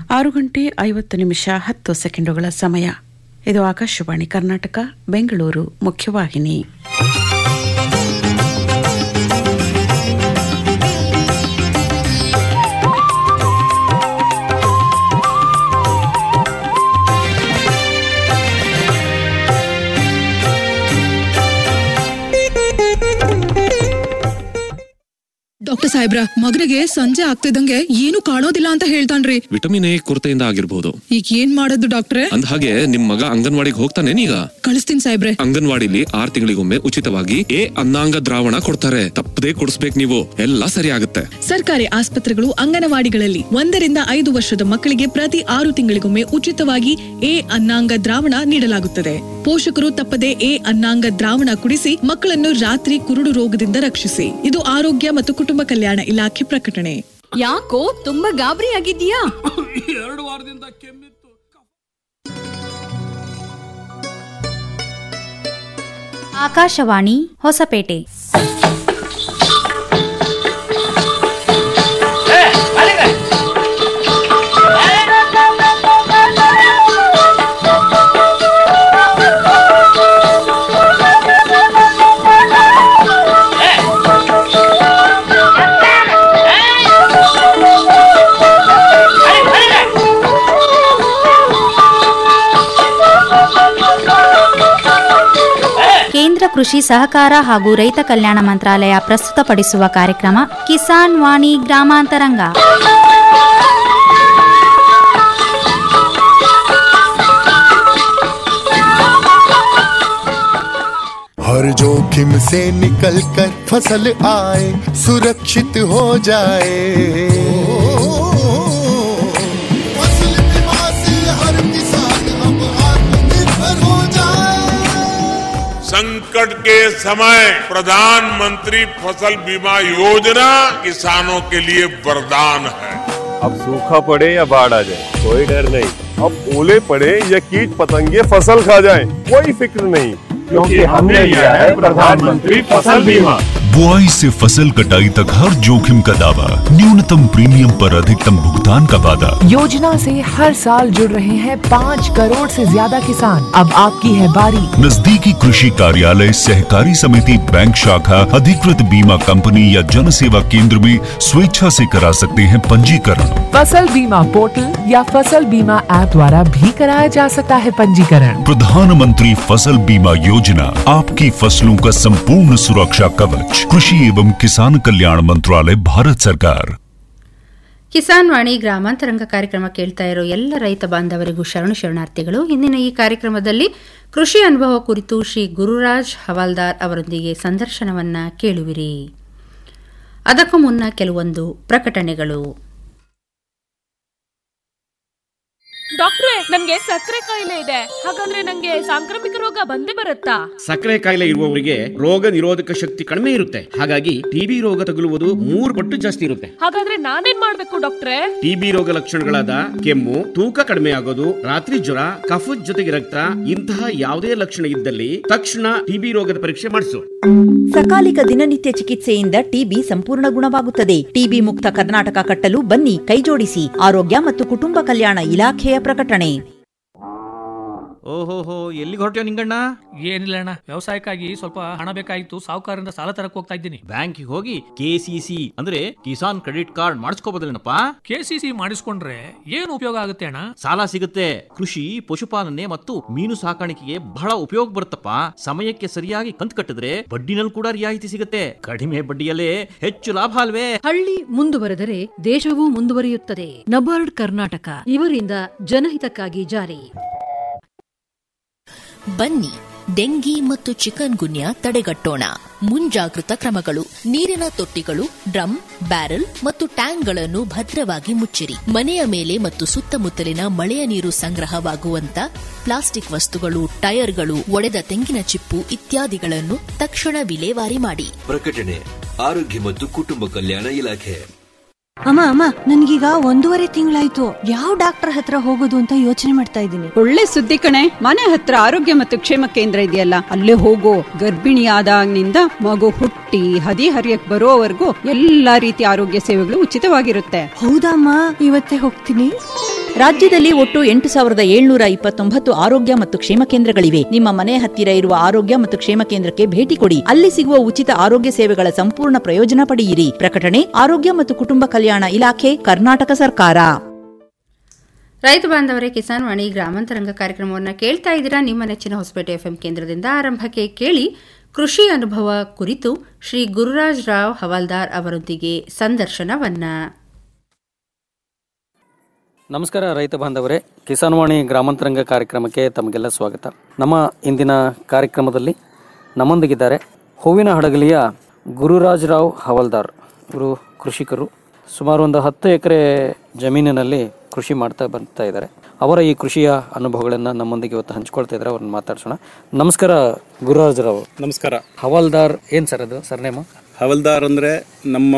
ಆರು ಗಂಟೆ ಐವತ್ತು ನಿಮಿಷ ಹತ್ತು ಸೆಕೆಂಡುಗಳ ಸಮಯ ಇದು ಆಕಾಶವಾಣಿ ಕರ್ನಾಟಕ ಬೆಂಗಳೂರು ಮುಖ್ಯವಾಹಿನಿ ಡಾಕ್ಟರ್ ಸಾಹೇಬ್ರ ಮಗನಿಗೆ ಸಂಜೆ ಆಗ್ತಿದಂಗೆ ಏನು ಕಾಣೋದಿಲ್ಲ ಅಂತ ಹೇಳ್ತಾನ್ರಿ ವಿಟಮಿನ್ ಎ ಕೊರತೆಯಿಂದ ಆಗಿರ್ಬೋದು ಈಗ ಏನ್ ಮಾಡೋದು ಡಾಕ್ಟ್ರೆ ಅಂದ ಹಾಗೆ ನಿಮ್ ಮಗ ಅಂಗನವಾಡಿಗೆ ಹೋಗ್ತಾನೇನೀಗ ಕಳಿಸ್ತೀನಿ ಸಾಹೇಬ್ರೆ ಅಂಗನವಾಡಿಲಿ ಆರ್ ತಿಂಗಳಿಗೊಮ್ಮೆ ಉಚಿತವಾಗಿ ಎ ಅನ್ನಾಂಗ ದ್ರಾವಣ ಕೊಡ್ತಾರೆ ತಪ್ಪದೇ ಕೊಡಿಸ್ಬೇಕು ನೀವು ಎಲ್ಲ ಸರಿ ಆಗುತ್ತೆ ಸರ್ಕಾರಿ ಆಸ್ಪತ್ರೆಗಳು ಅಂಗನವಾಡಿಗಳಲ್ಲಿ ಒಂದರಿಂದ ಐದು ವರ್ಷದ ಮಕ್ಕಳಿಗೆ ಪ್ರತಿ ಆರು ತಿಂಗಳಿಗೊಮ್ಮೆ ಉಚಿತವಾಗಿ ಎ ಅನ್ನಾಂಗ ದ್ರಾವಣ ನೀಡಲಾಗುತ್ತದೆ ಪೋಷಕರು ತಪ್ಪದೆ ಎ ಅನ್ನಾಂಗ ದ್ರಾವಣ ಕುಡಿಸಿ ಮಕ್ಕಳನ್ನು ರಾತ್ರಿ ಕುರುಡು ರೋಗದಿಂದ ರಕ್ಷಿಸಿ ಇದು ಆರೋಗ್ಯ ಮತ್ತು ಕುಟುಂಬ ಕಲ್ಯಾಣ ಇಲಾಖೆ ಪ್ರಕಟಣೆ ಯಾಕೋ ತುಂಬಾ ಗಾಬರಿ ಆಗಿದ್ಯಾ ಎರಡು ವಾರದಿಂದ ಕೆಮ್ಮಿತ್ತು ಆಕಾಶವಾಣಿ ಹೊಸಪೇಟೆ ಕೇಂದ್ರ ಕೃಷಿ ಸಹಕಾರ ಹಾಗೂ ರೈತ ಕಲ್ಯಾಣ ಮಂತ್ರಾಲಯ ಪ್ರಸ್ತುತಪಡಿಸುವ ಕಾರ್ಯಕ್ರಮ ಕಿಸಾನ್ ವಾಣಿ ಗ್ರಾಮಾಂತರಂಗ हर जोखिम से निकल कर फसल आए सुरक्षित हो जाए फसल बीमा से हर किसान अब आत्मनिर्भर हो जाए संकट के समय प्रधानमंत्री फसल बीमा योजना किसानों के लिए वरदान है अब सूखा पड़े या बाढ़ आ जाए कोई डर नहीं अब ओले पड़े या कीट पतंगे फसल खा जाए कोई फिक्र नहीं क्योंकि हमने लिया है प्रधानमंत्री फसल बीमा बुआई से फसल कटाई तक हर जोखिम का दावा न्यूनतम प्रीमियम पर अधिकतम भुगतान का वादा योजना से हर साल जुड़ रहे हैं पाँच करोड़ से ज्यादा किसान अब आपकी है बारी नजदीकी कृषि कार्यालय सहकारी समिति बैंक शाखा अधिकृत बीमा कंपनी या जन सेवा केंद्र में स्वेच्छा से करा सकते हैं पंजीकरण फसल बीमा पोर्टल या फसल बीमा ऐप द्वारा भी कराया जा सकता है पंजीकरण प्रधानमंत्री फसल बीमा योजना आपकी फसलों का संपूर्ण सुरक्षा कवच कृषि एवं किसान कल्याण मंत्रालय भारत सरकार ಕಿಸಾನ್ ವಾಣಿ ಗ್ರಾಮಾಂತರಂಗ ಕಾರ್ಯಕ್ರಮ ಕೇಳ್ತಾ ಇರೋ ಎಲ್ಲ ರೈತ ಬಾಂಧವರಿಗೂ ಶರಣು ಶರಣಾರ್ಥಿಗಳು ಇಂದಿನ ಈ ಕಾರ್ಯಕ್ರಮದಲ್ಲಿ ಕೃಷಿ ಅನುಭವ ಕುರಿತು ಶ್ರೀ ಗುರುರಾಜ್ ಹವಾಲ್ದಾರ್ ಅವರೊಂದಿಗೆ ಸಂದರ್ಶನವನ್ನ ಕೇಳುವಿರಿ ಅದಕ್ಕೂ ಮುನ್ನ ಕೆಲವೊಂದು ಪ್ರಕಟಣೆಗಳು ಡಾಕ್ಟ್ರೆ ನನ್ಗೆ ಸಕ್ಕರೆ ಕಾಯಿಲೆ ಇದೆ ಹಾಗಾದ್ರೆ ನಂಗೆ ಸಾಂಕ್ರಾಮಿಕ ರೋಗ ಬಂದೇ ಬರುತ್ತಾ ಸಕ್ಕರೆ ಕಾಯಿಲೆ ಇರುವವರಿಗೆ ರೋಗ ನಿರೋಧಕ ಶಕ್ತಿ ಕಡಿಮೆ ಇರುತ್ತೆ ಹಾಗಾಗಿ ಟಿಬಿ ರೋಗ ತಗುಲುವುದು ಮೂರು ಪಟ್ಟು ಜಾಸ್ತಿ ಇರುತ್ತೆ ಹಾಗಾದ್ರೆ ನಾನೇನ್ ಮಾಡ್ಬೇಕು ಡಾಕ್ಟ್ರೆ ಟಿಬಿ ರೋಗ ಲಕ್ಷಣಗಳಾದ ಕೆಮ್ಮು ತೂಕ ಕಡಿಮೆ ಆಗೋದು ರಾತ್ರಿ ಜ್ವರ ಕಫದ ಜೊತೆಗೆ ರಕ್ತ ಇಂತಹ ಯಾವುದೇ ಲಕ್ಷಣ ಇದ್ದಲ್ಲಿ ತಕ್ಷಣ ಟಿಬಿ ರೋಗದ ಪರೀಕ್ಷೆ ಮಾಡಿಸು ಸಕಾಲಿಕ ದಿನನಿತ್ಯ ಚಿಕಿತ್ಸೆಯಿಂದ ಟಿಬಿ ಸಂಪೂರ್ಣ ಗುಣವಾಗುತ್ತದೆ ಟಿಬಿ ಮುಕ್ತ ಕರ್ನಾಟಕ ಕಟ್ಟಲು ಬನ್ನಿ ಕೈಜೋಡಿಸಿ ಆರೋಗ್ಯ ಮತ್ತು ಕುಟುಂಬ ಕಲ್ಯಾಣ ಇಲಾಖೆಯ ಪ್ರಕಟಣೆ ಓಹೋಹೋ ಎಲ್ಲಿಗೆ ಹೊರಟ್ಯೋ ನಿಂಗಣ್ಣ ಏನಿಲ್ಲ ಅಣ್ಣ ವ್ಯವಸಾಯಕ್ಕಾಗಿ ಸ್ವಲ್ಪ ಹಣ ಬೇಕಾಗಿತ್ತು ಸಾಹುಕಾರರಿಂದ ಸಾಲ ತರಕ್ ಹೋಗ್ತಾ ಇದ್ದೀನಿ ಬ್ಯಾಂಕಿಗೆ ಹೋಗಿ ಕೆ ಸಿ ಸಿ ಅಂದ್ರೆ ಕಿಸಾನ್ ಕ್ರೆಡಿಟ್ ಕಾರ್ಡ್ ಮಾಡಿಸ್ಕೋಬೋದಲ್ಲೇನಪ್ಪ ಕೆ ಸಿ ಸಿ ಮಾಡಿಸ್ಕೊಂಡ್ರೆ ಏನು ಉಪಯೋಗ ಆಗುತ್ತೆ ಅಣ್ಣ ಸಾಲ ಸಿಗುತ್ತೆ ಕೃಷಿ ಪಶುಪಾಲನೆ ಮತ್ತು ಮೀನು ಸಾಕಾಣಿಕೆಗೆ ಬಹಳ ಉಪಯೋಗ ಬರುತ್ತಪ್ಪ ಸಮಯಕ್ಕೆ ಸರಿಯಾಗಿ ಕಂತು ಕಟ್ಟಿದ್ರೆ ಬಡ್ಡಿನಲ್ಲಿ ಕೂಡ ರಿಯಾಯಿತಿ ಸಿಗುತ್ತೆ ಕಡಿಮೆ ಬಡ್ಡಿಯಲ್ಲೇ ಹೆಚ್ಚು ಲಾಭ ಅಲ್ವೇ ಹಳ್ಳಿ ಮುಂದುವರೆದರೆ ದೇಶವೂ ಮುಂದುವರಿಯುತ್ತದೆ ನಬಾರ್ಡ್ ಕರ್ನಾಟಕ ಇವರಿಂದ ಜನಹಿತಕ್ಕಾಗಿ ಜಾರಿ ಬನ್ನಿ ಡೆಂಗಿ ಮತ್ತು ಚಿಕನ್ ಗುನ್ಯಾ ತಡೆಗಟ್ಟೋಣ ಮುಂಜಾಗೃತ ಕ್ರಮಗಳು ನೀರಿನ ತೊಟ್ಟಿಗಳು ಡ್ರಮ್ ಬ್ಯಾರೆಲ್ ಮತ್ತು ಟ್ಯಾಂಕ್ಗಳನ್ನು ಭದ್ರವಾಗಿ ಮುಚ್ಚಿರಿ ಮನೆಯ ಮೇಲೆ ಮತ್ತು ಸುತ್ತಮುತ್ತಲಿನ ಮಳೆಯ ನೀರು ಸಂಗ್ರಹವಾಗುವಂತ ಪ್ಲಾಸ್ಟಿಕ್ ವಸ್ತುಗಳು ಟೈರ್ಗಳು ಒಡೆದ ತೆಂಗಿನ ಚಿಪ್ಪು ಇತ್ಯಾದಿಗಳನ್ನು ತಕ್ಷಣ ವಿಲೇವಾರಿ ಮಾಡಿ ಪ್ರಕಟಣೆ ಆರೋಗ್ಯ ಮತ್ತು ಕುಟುಂಬ ಕಲ್ಯಾಣ ಇಲಾಖೆ ಅಮ್ಮ ಅಮ್ಮ ನನ್ಗೀಗ ಒಂದೂವರೆ ತಿಂಗಳಾಯ್ತು ಯಾವ ಡಾಕ್ಟರ್ ಹತ್ರ ಹೋಗೋದು ಅಂತ ಯೋಚನೆ ಮಾಡ್ತಾ ಇದ್ದೀನಿ ಒಳ್ಳೆ ಸುದ್ದಿ ಕಣೆ ಮನೆ ಹತ್ರ ಆರೋಗ್ಯ ಮತ್ತು ಕ್ಷೇಮ ಕೇಂದ್ರ ಇದೆಯಲ್ಲ ಅಲ್ಲೇ ಹೋಗೋ ಗರ್ಭಿಣಿಯಾದಾಗಿನಿಂದ ಮಗು ಹುಟ್ಟಿ ಹದಿ ಹರಿಯಕ್ ಬರೋವರೆಗೂ ಎಲ್ಲಾ ರೀತಿಯ ಆರೋಗ್ಯ ಸೇವೆಗಳು ಉಚಿತವಾಗಿರುತ್ತೆ ಹೌದಮ್ಮ ಇವತ್ತೇ ಹೋಗ್ತೀನಿ ರಾಜ್ಯದಲ್ಲಿ ಒಟ್ಟು ಎಂಟು ಸಾವಿರದ ಏಳ್ನೂರ ಇಪ್ಪತ್ತೊಂಬತ್ತು ಆರೋಗ್ಯ ಮತ್ತು ಕ್ಷೇಮ ಕೇಂದ್ರಗಳಿವೆ ನಿಮ್ಮ ಮನೆ ಹತ್ತಿರ ಇರುವ ಆರೋಗ್ಯ ಮತ್ತು ಕ್ಷೇಮ ಕೇಂದ್ರಕ್ಕೆ ಭೇಟಿ ಕೊಡಿ ಅಲ್ಲಿ ಸಿಗುವ ಉಚಿತ ಆರೋಗ್ಯ ಸೇವೆಗಳ ಸಂಪೂರ್ಣ ಪ್ರಯೋಜನ ಪಡೆಯಿರಿ ಪ್ರಕಟಣೆ ಆರೋಗ್ಯ ಮತ್ತು ಕುಟುಂಬ ಕಲ್ಯಾಣ ಇಲಾಖೆ ಕರ್ನಾಟಕ ಸರ್ಕಾರ ರೈತ ಬಾಂಧವರೇ ಕಿಸಾನ್ ವಾಣಿ ಗ್ರಾಮಾಂತರಂಗ ಕಾರ್ಯಕ್ರಮವನ್ನು ಕೇಳ್ತಾ ಇದ್ದೀರಾ ನಿಮ್ಮ ನೆಚ್ಚಿನ ಹೊಸಪೇಟೆ ಎಫ್ಎಂ ಕೇಂದ್ರದಿಂದ ಆರಂಭಕ್ಕೆ ಕೇಳಿ ಕೃಷಿ ಅನುಭವ ಕುರಿತು ಶ್ರೀ ಗುರುರಾಜ್ ರಾವ್ ಹವಾಲ್ದಾರ್ ಅವರೊಂದಿಗೆ ಸಂದರ್ಶನವನ್ನ ನಮಸ್ಕಾರ ರೈತ ಬಾಂಧವರೇ ಕಿಸಾನ್ವಾಣಿ ಗ್ರಾಮಾಂತರಂಗ ಕಾರ್ಯಕ್ರಮಕ್ಕೆ ತಮಗೆಲ್ಲ ಸ್ವಾಗತ ನಮ್ಮ ಇಂದಿನ ಕಾರ್ಯಕ್ರಮದಲ್ಲಿ ನಮ್ಮೊಂದಿಗಿದ್ದಾರೆ ಹೂವಿನ ಹಡಗಲಿಯ ಗುರುರಾಜ್ ರಾವ್ ಹವಾಲ್ದಾರ್ ಇವರು ಕೃಷಿಕರು ಸುಮಾರು ಒಂದು ಹತ್ತು ಎಕರೆ ಜಮೀನಿನಲ್ಲಿ ಕೃಷಿ ಮಾಡ್ತಾ ಬರ್ತಾ ಇದ್ದಾರೆ ಅವರ ಈ ಕೃಷಿಯ ಅನುಭವಗಳನ್ನು ನಮ್ಮೊಂದಿಗೆ ಇವತ್ತು ಹಂಚ್ಕೊಳ್ತಾ ಇದ್ದಾರೆ ಅವ್ರನ್ನ ಮಾತಾಡ್ಸೋಣ ನಮಸ್ಕಾರ ಗುರುರಾಜ್ ರಾವ್ ನಮಸ್ಕಾರ ಹವಾಲ್ದಾರ್ ಏನ್ ಸರ್ ಅದು ಸರ್ನೇಮ ಹವಲ್ದಾರ್ ಅಂದ್ರೆ ನಮ್ಮ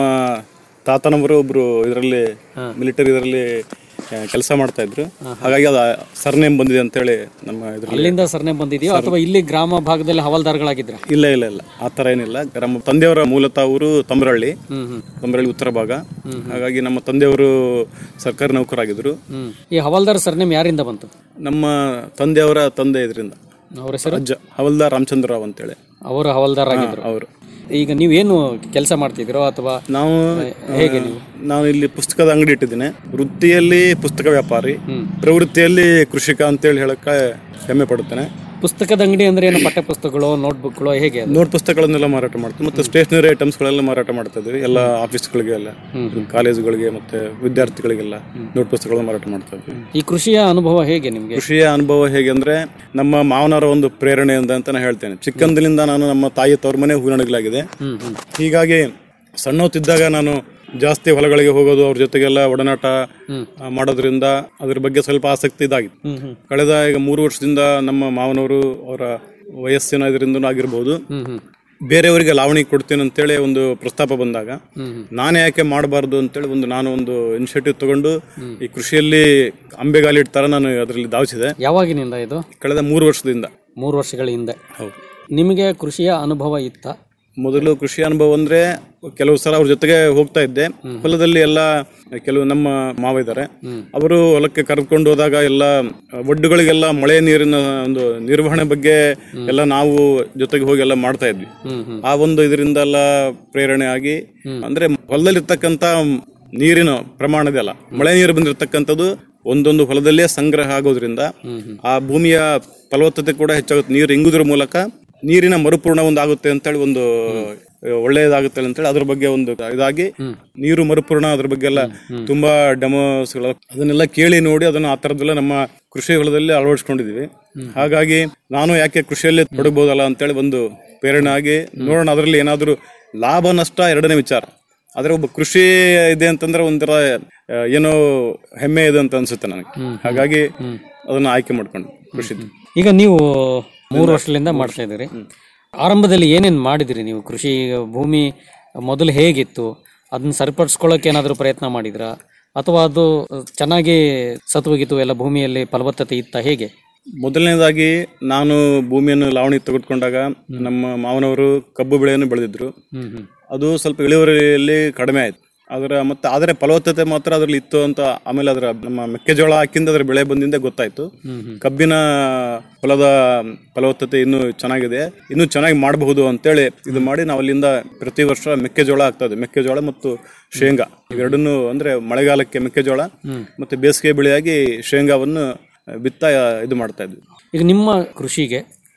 ತಾತನವರು ಒಬ್ರು ಇದರಲ್ಲಿ ಮಿಲಿಟರಿ ಇದರಲ್ಲಿ ಕೆಲಸ ಮಾಡ್ತಾ ಇದ್ರು ಹಾಗಾಗಿ ಅದು ಸರ್ನೇಮ್ ಬಂದಿದೆ ಅಂತೇಳಿ ನಮ್ಮ ಇದರಲ್ಲಿ ಅಲ್ಲಿಂದ ಸರ್ನೇಮ್ ಬಂದಿದೆಯೋ ಅಥವಾ ಇಲ್ಲಿ ಗ್ರಾಮ ಭಾಗದಲ್ಲಿ ಹವಾಲ್ದಾರ್ಗಳಾಗಿದ್ರ ಇಲ್ಲ ಇಲ್ಲ ಇಲ್ಲ ಆ ಥರ ಏನಿಲ್ಲ ನಮ್ಮ ತಂದೆಯವರ ಮೂಲತಃ ಊರು ತಮ್ರಹಳ್ಳಿ ಹ್ಮ್ ಹ್ಮ್ ತಮ್ರಹಳ್ಳಿ ಉತ್ತರ ಭಾಗ ಹಾಗಾಗಿ ನಮ್ಮ ತಂದೆಯವರು ಸರ್ಕಾರಿ ನೌಕರಾಗಿದ್ರು ಹ್ಮ್ ಈ ಹವಾಲ್ದಾರ್ ಸರ್ನೇಮ್ ಯಾರಿಂದ ಬಂತು ನಮ್ಮ ತಂದೆಯವರ ತಂದೆ ಇದರಿಂದ ಅವ್ರ ಹೆಸರು ಅಜ್ಜ ಹವಲ್ದಾರ್ ರಾಮಚಂದ್ರ ರಾವ್ ಅಂತೇಳಿ ಅವರು ಹವಾಲ್ದಾರ್ ಆಗಿದ್ರು ಅವರು ಈಗ ನೀವೇನು ಕೆಲಸ ಮಾಡ್ತಿದ್ದೀರೋ ಅಥವಾ ನಾವು ಹೇಗೆ ನೀವು ನಾನು ಇಲ್ಲಿ ಪುಸ್ತಕದ ಅಂಗಡಿ ಇಟ್ಟಿದ್ದೇನೆ ವೃತ್ತಿಯಲ್ಲಿ ಪುಸ್ತಕ ವ್ಯಾಪಾರಿ ಪ್ರವೃತ್ತಿಯಲ್ಲಿ ಕೃಷಿಕ ಅಂತೇಳಿ ಹೇಳಕ್ಕೆ ಹೆಮ್ಮೆ ಪಡುತ್ತೇನೆ ಪುಸ್ತಕದ ಅಂಗಡಿ ಅಂದ್ರೆ ಏನು ಪಠ್ಯ ಪುಸ್ತಕಗಳು ನೋಟ್ಬುಕ್ಗಳು ಹೇಗೆ ಅದು? ನೋಟ್ ಪುಸ್ತಕಗಳನ್ನೆಲ್ಲ ಮಾರಾಟ ಮಾಡ್ತೀವಿ ಮತ್ತೆ ಸ್ಟೇಷನರಿ ಐಟಮ್ಸ್ಗಳೆಲ್ಲ ಮಾರಾಟ ಮಾಡ್ತಾ ಇದ್ದೀವಿ ಎಲ್ಲ ಆಫೀಸ್ಗಳಿಗೆ ಎಲ್ಲ ಕಾಲೇಜುಗಳಿಗೆ ಮತ್ತೆ ವಿದ್ಯಾರ್ಥಿಗಳಿಗೆಲ್ಲ ನೋಟ್ ಪುಸ್ತಕಗಳನ್ನ ಮಾರಾಟ ಮಾಡ್ತಾ ಇದ್ವಿ ಈ ಕೃಷಿಯ ಅನುಭವ ಹೇಗೆ ನಿಮ್ಗೆ ಕೃಷಿಯ ಅನುಭವ ಹೇಗೆ ಅಂದ್ರೆ ನಮ್ಮ ಮಾವನವರ ಒಂದು ಪ್ರೇರಣೆ ಅಂತ ಅಂತ ನಾನು ಹೇಳ್ತೇನೆ ಚಿಕ್ಕಂದಿನಿಂದ ನಾನು ನಮ್ಮ ತಾಯಿ ತವ್ರ ಮನೆ ಹೂವಿನಡಗಲಾಗಿದೆ ಹ್ಮ್ ಹ್ಮ್ ಹೀಗಾಗಿ ಸಣ್ಣವತ್ತಿದ್ದಾಗ ನಾನು ಜಾಸ್ತಿ ಹೊಲಗಳಿಗೆ ಹೋಗೋದು ಅವ್ರ ಜೊತೆಗೆಲ್ಲ ಒಡನಾಟ ಆ, ಮಾಡೋದ್ರಿಂದ ಅದ್ರ ಬಗ್ಗೆ ಸ್ವಲ್ಪ ಆಸಕ್ತಿ ಇದಾಗಿತ್ತು ಹ್ಮ್ ಹ್ಮ್ ಕಳೆದ ಈಗ ಮೂರು ವರ್ಷದಿಂದ ನಮ್ಮ ಮಾವನವರು ಅವರ ವಯಸ್ಸಿನ ಇದರಿಂದ ಆಗಿರ್ಬೋದು ಹ್ಮ್ ಹ್ಮ್ ಬೇರೆಯವರಿಗೆ ಲಾವಣಿ ಕೊಡ್ತೀನಿ ಅಂತೇಳಿ ಒಂದು ಪ್ರಸ್ತಾಪ ಬಂದಾಗ ಹ್ಮ್ ಹ್ಮ್ ನಾನೇ ಯಾಕೆ ಮಾಡಬಾರ್ದು ಅಂತೇಳಿ ಒಂದು ನಾನು ಒಂದು ಇನಿಷಿಯೇಟಿವ್ ತಗೊಂಡು ಈ ಕೃಷಿಯಲ್ಲಿ ಅಂಬೆಗಾಲಿ ಇಡ್ತಾರ ನಾನು ಅದರಲ್ಲಿ ಧಾವಿಸಿದೆ ಯಾವಾಗಿನಿಂದ ಇದು ಕಳೆದ ಮೂರು ವರ್ಷದಿಂದ ಮೂರು ವರ್ಷಗಳ ಹಿಂದೆ ಹೌದು ನಿಮಗೆ ಕೃಷಿಯ ಅನುಭವ ಇತ್ತ ಮೊದಲು ಕೃಷಿ ಅನುಭವ ಅಂದ್ರೆ ಕೆಲವು ಸಲ ಅವ್ರ ಜೊತೆಗೆ ಹೋಗ್ತಾ ಇದ್ದೆ ಹೊಲದಲ್ಲಿ ಎಲ್ಲ ಕೆಲವು ನಮ್ಮ ಮಾವ ಇದ್ದಾರೆ ಅವರು ಹೊಲಕ್ಕೆ ಕರೆದುಕೊಂಡು ಹೋದಾಗ ಎಲ್ಲ ಒಡ್ಡುಗಳಿಗೆಲ್ಲ ಮಳೆ ನೀರಿನ ಒಂದು ನಿರ್ವಹಣೆ ಬಗ್ಗೆ ಎಲ್ಲ ನಾವು ಜೊತೆಗೆ ಹೋಗಿ ಎಲ್ಲ ಮಾಡ್ತಾ ಇದ್ವಿ ಹ್ಮ್ ಹ್ಮ್ ಆ ಒಂದು ಇದರಿಂದ ಎಲ್ಲ ಪ್ರೇರಣೆ ಆಗಿ ಅಂದ್ರೆ ಹೊಲದಲ್ಲಿರ್ತಕ್ಕಂಥ ನೀರಿನ ಪ್ರಮಾಣ ಇದೆಯಲ್ಲ ಮಳೆ ನೀರು ಬಂದಿರತಕ್ಕಂಥದ್ದು ಒಂದೊಂದು ಹೊಲದಲ್ಲೇ ಸಂಗ್ರಹ ಆಗೋದ್ರಿಂದ ಆ ಭೂಮಿಯ ಫಲವತ್ತತೆ ಕೂಡ ಹೆಚ್ಚಾಗುತ್ತೆ ನೀರು ಇಂಗುದ್ರ ಮೂಲಕ ನೀರಿನ ಮರುಪೂರ್ಣ ಒಂದು ಆಗುತ್ತೆ ಅಂತೇಳಿ ಒಂದು ಒಳ್ಳೆಯದಾಗುತ್ತೆ ಅಂತೇಳಿ ಅದ್ರ ಬಗ್ಗೆ ಒಂದು ಇದಾಗಿ ನೀರು ಮರುಪೂರ್ಣ ಅದ್ರ ಬಗ್ಗೆ ಎಲ್ಲ ತುಂಬಾ ಡೆಮೋಸ್ ಅದನ್ನೆಲ್ಲ ಕೇಳಿ ನೋಡಿ ಅದನ್ನ ಆ ತರದ್ದೆಲ್ಲ ನಮ್ಮ ಕೃಷಿ ಹೊಲದಲ್ಲಿ ಅಳವಡಿಸ್ಕೊಂಡಿದೀವಿ ಹಾಗಾಗಿ ನಾನು ಯಾಕೆ ಕೃಷಿಯಲ್ಲಿ ತೊಡಗಬಹುದಲ್ಲ ಅಂತೇಳಿ ಒಂದು ಪ್ರೇರಣೆ ಆಗಿ ನೋಡೋಣ ಅದರಲ್ಲಿ ಏನಾದ್ರೂ ಲಾಭ ನಷ್ಟ ಎರಡನೇ ವಿಚಾರ ಆದ್ರೆ ಒಬ್ಬ ಕೃಷಿ ಇದೆ ಅಂತಂದ್ರೆ ಒಂಥರ ಆ, ಏನೋ ಹೆಮ್ಮೆ ಇದೆ ಅಂತ ಅನ್ಸುತ್ತೆ ನನಗೆ ಹಾಗಾಗಿ ಅದನ್ನ ಆಯ್ಕೆ ಮಾಡ್ಕೊಂಡು ಕೃಷಿ ಈಗ ನೀವು ಮೂರು ವರ್ಷದಿಂದ ಮಾಡ್ತಾ ಇದ್ದೀರಿ ಆರಂಭದಲ್ಲಿ ಏನೇನು ಮಾಡಿದಿರಿ ನೀವು ಕೃಷಿ ಭೂಮಿ ಮೊದಲು ಹೇಗಿತ್ತು ಅದನ್ನ ಸರಿಪಡಿಸ್ಕೊಳ್ಳೋಕೆ ಏನಾದರೂ ಪ್ರಯತ್ನ ಮಾಡಿದ್ರಾ ಅಥವಾ ಅದು ಚೆನ್ನಾಗಿ ಸತ್ವಗಿತ್ತು ಎಲ್ಲ ಭೂಮಿಯಲ್ಲಿ ಫಲವತ್ತತೆ ಇತ್ತ ಹೇಗೆ ಮೊದಲನೇದಾಗಿ ನಾನು ಭೂಮಿಯನ್ನು ಲಾವಣಿ ತೆಗೆದುಕೊಂಡಾಗ ನಮ್ಮ ಮಾವನವರು ಕಬ್ಬು ಬೆಳೆಯನ್ನು ಬೆಳೆದಿದ್ರು ಹ್ಮ್ ಹ್ಮ್ ಅದು ಸ್ವಲ್ಪ ಇಳುವರಿಯಲ್ಲಿ ಕಡಿಮೆ ಆಯ್ತು ಅದರ ಮತ್ತೆ ಆದರೆ ಫಲವತ್ತತೆ ಮಾತ್ರ ಅದ್ರಲ್ಲಿ ಇತ್ತು ಅಂತ ಆಮೇಲೆ ಅದರ ನಮ್ಮ ಮೆಕ್ಕೆಜೋಳ ಹಾಕಿಂದ ಅದರ ಬೆಳೆ ಬಂದಿಂದ ಗೊತ್ತಾಯ್ತು ಹ್ಮ್ ಹ್ಮ್ ಕಬ್ಬಿನ ಹೊಲದ ಫಲವತ್ತತೆ ಇನ್ನೂ ಚೆನ್ನಾಗಿದೆ ಇನ್ನೂ ಚೆನ್ನಾಗಿ ಮಾಡಬಹುದು ಅಂತೇಳಿ ಇದು ಮಾಡಿ ನಾವು ಅಲ್ಲಿಂದ ಪ್ರತಿ ವರ್ಷ ಮೆಕ್ಕೆಜೋಳ ಆಗ್ತಾ ಇದೆ ಮೆಕ್ಕೆಜೋಳ ಮತ್ತು ಶೇಂಗಾ ಇವೆರಡನ್ನು ಅಂದ್ರೆ ಮಳೆಗಾಲಕ್ಕೆ ಮೆಕ್ಕೆಜೋಳ ಹ್ಮ್. ಮತ್ತೆ ಬೇಸಿಗೆ ಬೆಳೆಯಾಗಿ ಶೇಂಗಾವನ್ನು ಬಿತ್ತ ಇದು ಮಾಡ್ತಾ ಇದ್ವಿ ಈಗ ನಿಮ್ಮ ಕೃಷಿಗೆ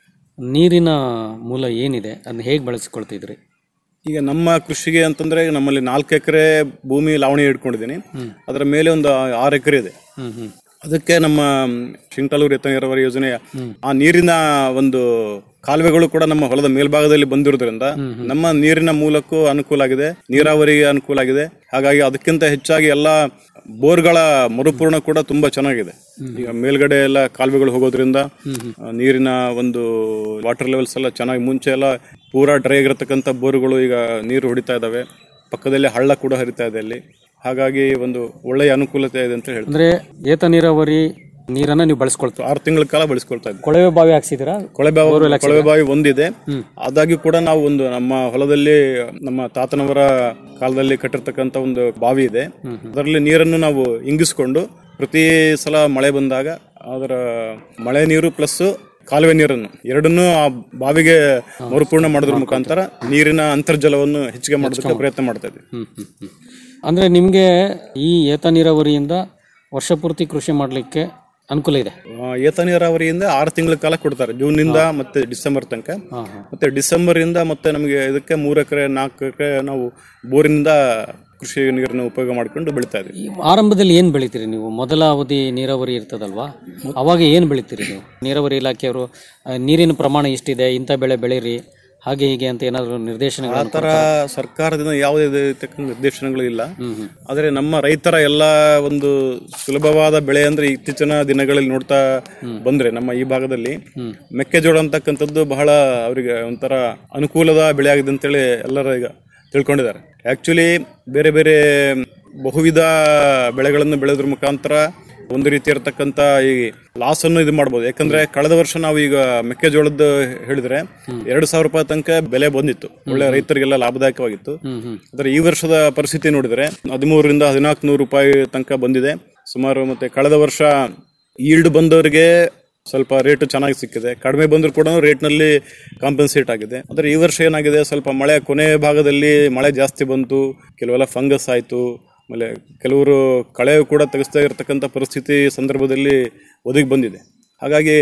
ನೀರಿನ ಮೂಲ ಏನಿದೆ ಅದನ್ನ ಹೇಗೆ ಬಳಸಿಕೊಳ್ತಿದ್ರಿ ಈಗ ನಮ್ಮ ಕೃಷಿಗೆ ಅಂತಂದ್ರೆ ನಮ್ಮಲ್ಲಿ ನಾಲ್ಕು ಎಕರೆ ಭೂಮಿ ಲಾವಣಿ ಇಟ್ಕೊಂಡಿದ್ದೀನಿ ಅದರ ಮೇಲೆ ಒಂದು ಆರು ಎಕರೆ ಇದೆ ಹ್ಮ್ ಹ್ಮ್ ಅದಕ್ಕೆ ನಮ್ಮ ಶಿಂಗ್ಟಲೂರು ಎತ್ತ ನೀರಾವರಿ ಯೋಜನೆಯ ಆ ನೀರಿನ ಒಂದು ಕಾಲುವೆಗಳು ಕೂಡ ನಮ್ಮ ಹೊಲದ ಮೇಲ್ಭಾಗದಲ್ಲಿ ಬಂದಿರೋದ್ರಿಂದ ನಮ್ಮ ನೀರಿನ ಮೂಲಕ್ಕೂ ಅನುಕೂಲ ಆಗಿದೆ ನೀರಾವರಿಗೆ ಅನುಕೂಲ ಆಗಿದೆ ಹಾಗಾಗಿ ಅದಕ್ಕಿಂತ ಹೆಚ್ಚಾಗಿ ಎಲ್ಲ ಬೋರ್ಗಳ ಮರುಪೂರ್ಣ ಕೂಡ ತುಂಬಾ ಚೆನ್ನಾಗಿದೆ ಈಗ ಮೇಲ್ಗಡೆ ಎಲ್ಲ ಕಾಲುವೆಗಳು ಹೋಗೋದ್ರಿಂದ ಆ, ನೀರಿನ ಒಂದು ವಾಟರ್ ಲೆವೆಲ್ಸ್ ಎಲ್ಲ ಚೆನ್ನಾಗಿ ಮುಂಚೆ ಎಲ್ಲ ಪೂರಾ ಡ್ರೈ ಆಗಿರತಕ್ಕಂಥ ಬೋರ್ಗಳು ಈಗ ನೀರು ಹೊಡಿತಾ ಇದಾವೆ ಪಕ್ಕದಲ್ಲಿ ಹಳ್ಳ ಕೂಡ ಹರಿತಾ ಇದೆ ಅಲ್ಲಿ ಹಾಗಾಗಿ ಒಂದು ಒಳ್ಳೆಯ ಅನುಕೂಲತೆ ಇದೆ ಅಂತ ಹೇಳ್ತಾರೆ ಅಂದ್ರೆ ಏತ ನೀರಾವರಿ ನೀರನ್ನ ನೀವು ಬಳಸ್ಕೊಳ್ತೀವಿ ಆರು ತಿಂಗಳ ಕಾಲ ಬಳಸ್ಕೊಳ್ತಾ ಇದ್ವಿ ಕೊಳವೆ ಬಾವಿ ಹಾಕ್ಸಿದಿರಾ ಕೊಳೆ ಬಾವಿ Borewell ಹಾಕ್ಸಿದ್ರಾ? ಕೊಳವೆ ಬಾವಿ ಒಂದಿದೆ ಆದಾಗ್ಯೂ ಕೂಡ ನಾವು ಒಂದು ನಮ್ಮ ಹೊಲದಲ್ಲಿ ನಮ್ಮ ತಾತನವರ ಕಾಲದಲ್ಲಿ ಕಟ್ಟಿರ್ತಕ್ಕಂಥ ಒಂದು ಬಾವಿ ಇದೆ ಅದರಲ್ಲಿ ನೀರನ್ನು ನಾವು ಇಂಗಿಸ್ಕೊಂಡು ಪ್ರತಿ ಸಲ ಮಳೆ ಬಂದಾಗ ಅದರ ಮಳೆ ನೀರು ಪ್ಲಸ್ ಕಾಲುವೆ ನೀರನ್ನು ಎರಡನ್ನೂ ಆ ಬಾವಿಗೆ ಮರುಪೂರ್ಣ ಮಾಡೋದ್ರ ಮುಖಾಂತರ ನೀರಿನ ಅಂತರ್ಜಲವನ್ನು ಹೆಚ್ಚಿಗೆ ಮಾಡೋದಕ್ಕೆ ಪ್ರಯತ್ನ ಮಾಡ್ತಾ ಇದ್ವಿ ಹ್ಮ್ ಹ್ಮ್ ಹ್ಮ್. ಅಂದ್ರೆ ನಿಮಗೆ ಈ ಏತ ನೀರಾವರಿಯಿಂದ ವರ್ಷ ಪೂರ್ತಿ ಕೃಷಿ ಮಾಡಲಿಕ್ಕೆ ಅನುಕೂಲ ಇದೆ ಆ, ಏತ ನೀರಾವರಿಯಿಂದ ಆರು ತಿಂಗಳ ಕಾಲ ಕೊಡ್ತಾರೆ ಜೂನ್ ನಿಂದ ಮತ್ತೆ ಡಿಸೆಂಬರ್ ತನಕ ಮತ್ತೆ ಡಿಸೆಂಬರ್ ಇಂದ ಮತ್ತೆ ನಮಗೆ ಇದಕ್ಕೆ ಮೂರು ಎಕರೆ ನಾಲ್ಕು ಎಕರೆ ನಾವು ಬೋರಿನಿಂದ ಕೃಷಿ ನೀರನ್ನು ಉಪಯೋಗ ಮಾಡ್ಕೊಂಡು ಬೆಳಿತಾ ಇದ್ವಿ ಆರಂಭದಲ್ಲಿ ಏನ್ ಬೆಳಿತೀರಿ ನೀವು ಮೊದಲ ಅವಧಿ ನೀರಾವರಿ ಇರ್ತದಲ್ವಾ ಅವಾಗ ಏನ್ ಬೆಳಿತೀರಿ ನೀವು ನೀರಾವರಿ ಇಲಾಖೆಯವರು ಆ, ನೀರಿನ ಪ್ರಮಾಣ ಇಷ್ಟಿದೆ ಇಂಥ ಬೆಳೆ ಬೆಳೀರಿ ಹಾಗೆ ಹೀಗೆ ಅಂತ ಏನಾದ್ರು ಆ ನಿರ್ದೇಶನಗಳನ್ನು ತರ ಕೊಡ್ತಾರಾ? ಸರ್ಕಾರದಿಂದ ಯಾವುದೇ ರೀತಿಯ ನಿರ್ದೇಶನಗಳು ಇಲ್ಲ ಆದರೆ ನಮ್ಮ ರೈತರ ಎಲ್ಲ ಒಂದು ಸುಲಭವಾದ ಬೆಳೆ ಅಂದ್ರೆ ಇತ್ತೀಚಿನ ದಿನಗಳಲ್ಲಿ ನೋಡ್ತಾ ಬಂದ್ರೆ ನಮ್ಮ ಈ ಭಾಗದಲ್ಲಿ ಮೆಕ್ಕೆಜೋಳ ಅಂತಕ್ಕಂಥದ್ದು ಬಹಳ ಅವರಿಗೆ ಒಂಥರ ಅನುಕೂಲದ ಬೆಳೆ ಆಗಿದೆ ಅಂತೇಳಿ ಎಲ್ಲರೂ ಈಗ ತಿಳ್ಕೊಂಡಿದ್ದಾರೆ ಆಕ್ಚುಲಿ ಬೇರೆ ಬೇರೆ ಬಹುವಿಧ ಬೆಳೆಗಳನ್ನು ಬೆಳೆಯೋದ್ರ ಮುಖಾಂತರ ಒಂದು ರೀತಿ ಇರತಕ್ಕಂತ ಈ ಲಾಸ್ ಅನ್ನು ಇದು ಮಾಡ್ಬೋದು ಯಾಕಂದ್ರೆ ಕಳೆದ ವರ್ಷ ನಾವು ಈಗ ಮೆಕ್ಕೆಜೋಳದ ಹೇಳಿದ್ರೆ ಎರಡು ಸಾವಿರ ರೂಪಾಯಿ ತನಕ ಬೆಲೆ ಬಂದಿತ್ತು ಒಳ್ಳೆ ರೈತರಿಗೆಲ್ಲ ಲಾಭದಾಯಕವಾಗಿತ್ತು ಆದ್ರೆ ಈ ವರ್ಷದ ಪರಿಸ್ಥಿತಿ ನೋಡಿದ್ರೆ ಹದಿಮೂರರಿಂದ ಹದಿನಾಲ್ಕು ನೂರು ರೂಪಾಯಿ ತನಕ ಬಂದಿದೆ ಸುಮಾರು ಮತ್ತೆ ಕಳೆದ ವರ್ಷ ಈಲ್ಡ್ ಬಂದವರಿಗೆ ಸ್ವಲ್ಪ ರೇಟ್ ಚೆನ್ನಾಗಿ ಸಿಕ್ಕಿದೆ ಕಡಿಮೆ ಬಂದರೂ ಕೂಡ ರೇಟ್ನಲ್ಲಿ ಕಾಂಪನ್ಸೇಟ್ ಆಗಿದೆ ಆದರೆ ಈ ವರ್ಷ ಏನಾಗಿದೆ ಸ್ವಲ್ಪ ಮಳೆ ಕೊನೆ ಭಾಗದಲ್ಲಿ ಮಳೆ ಜಾಸ್ತಿ ಬಂತು ಕೆಲವೆಲ್ಲ ಫಂಗಸ್ ಆಯಿತು ಆಮೇಲೆ ಕೆಲವರು ಕಳೆ ಕೂಡ ತೆಗೆಸ್ತಾ ಇರತಕ್ಕಂಥ ಪರಿಸ್ಥಿತಿ ಸಂದರ್ಭದಲ್ಲಿ ಒದಗಿ ಬಂದಿದೆ ಹಾಗಾಗಿ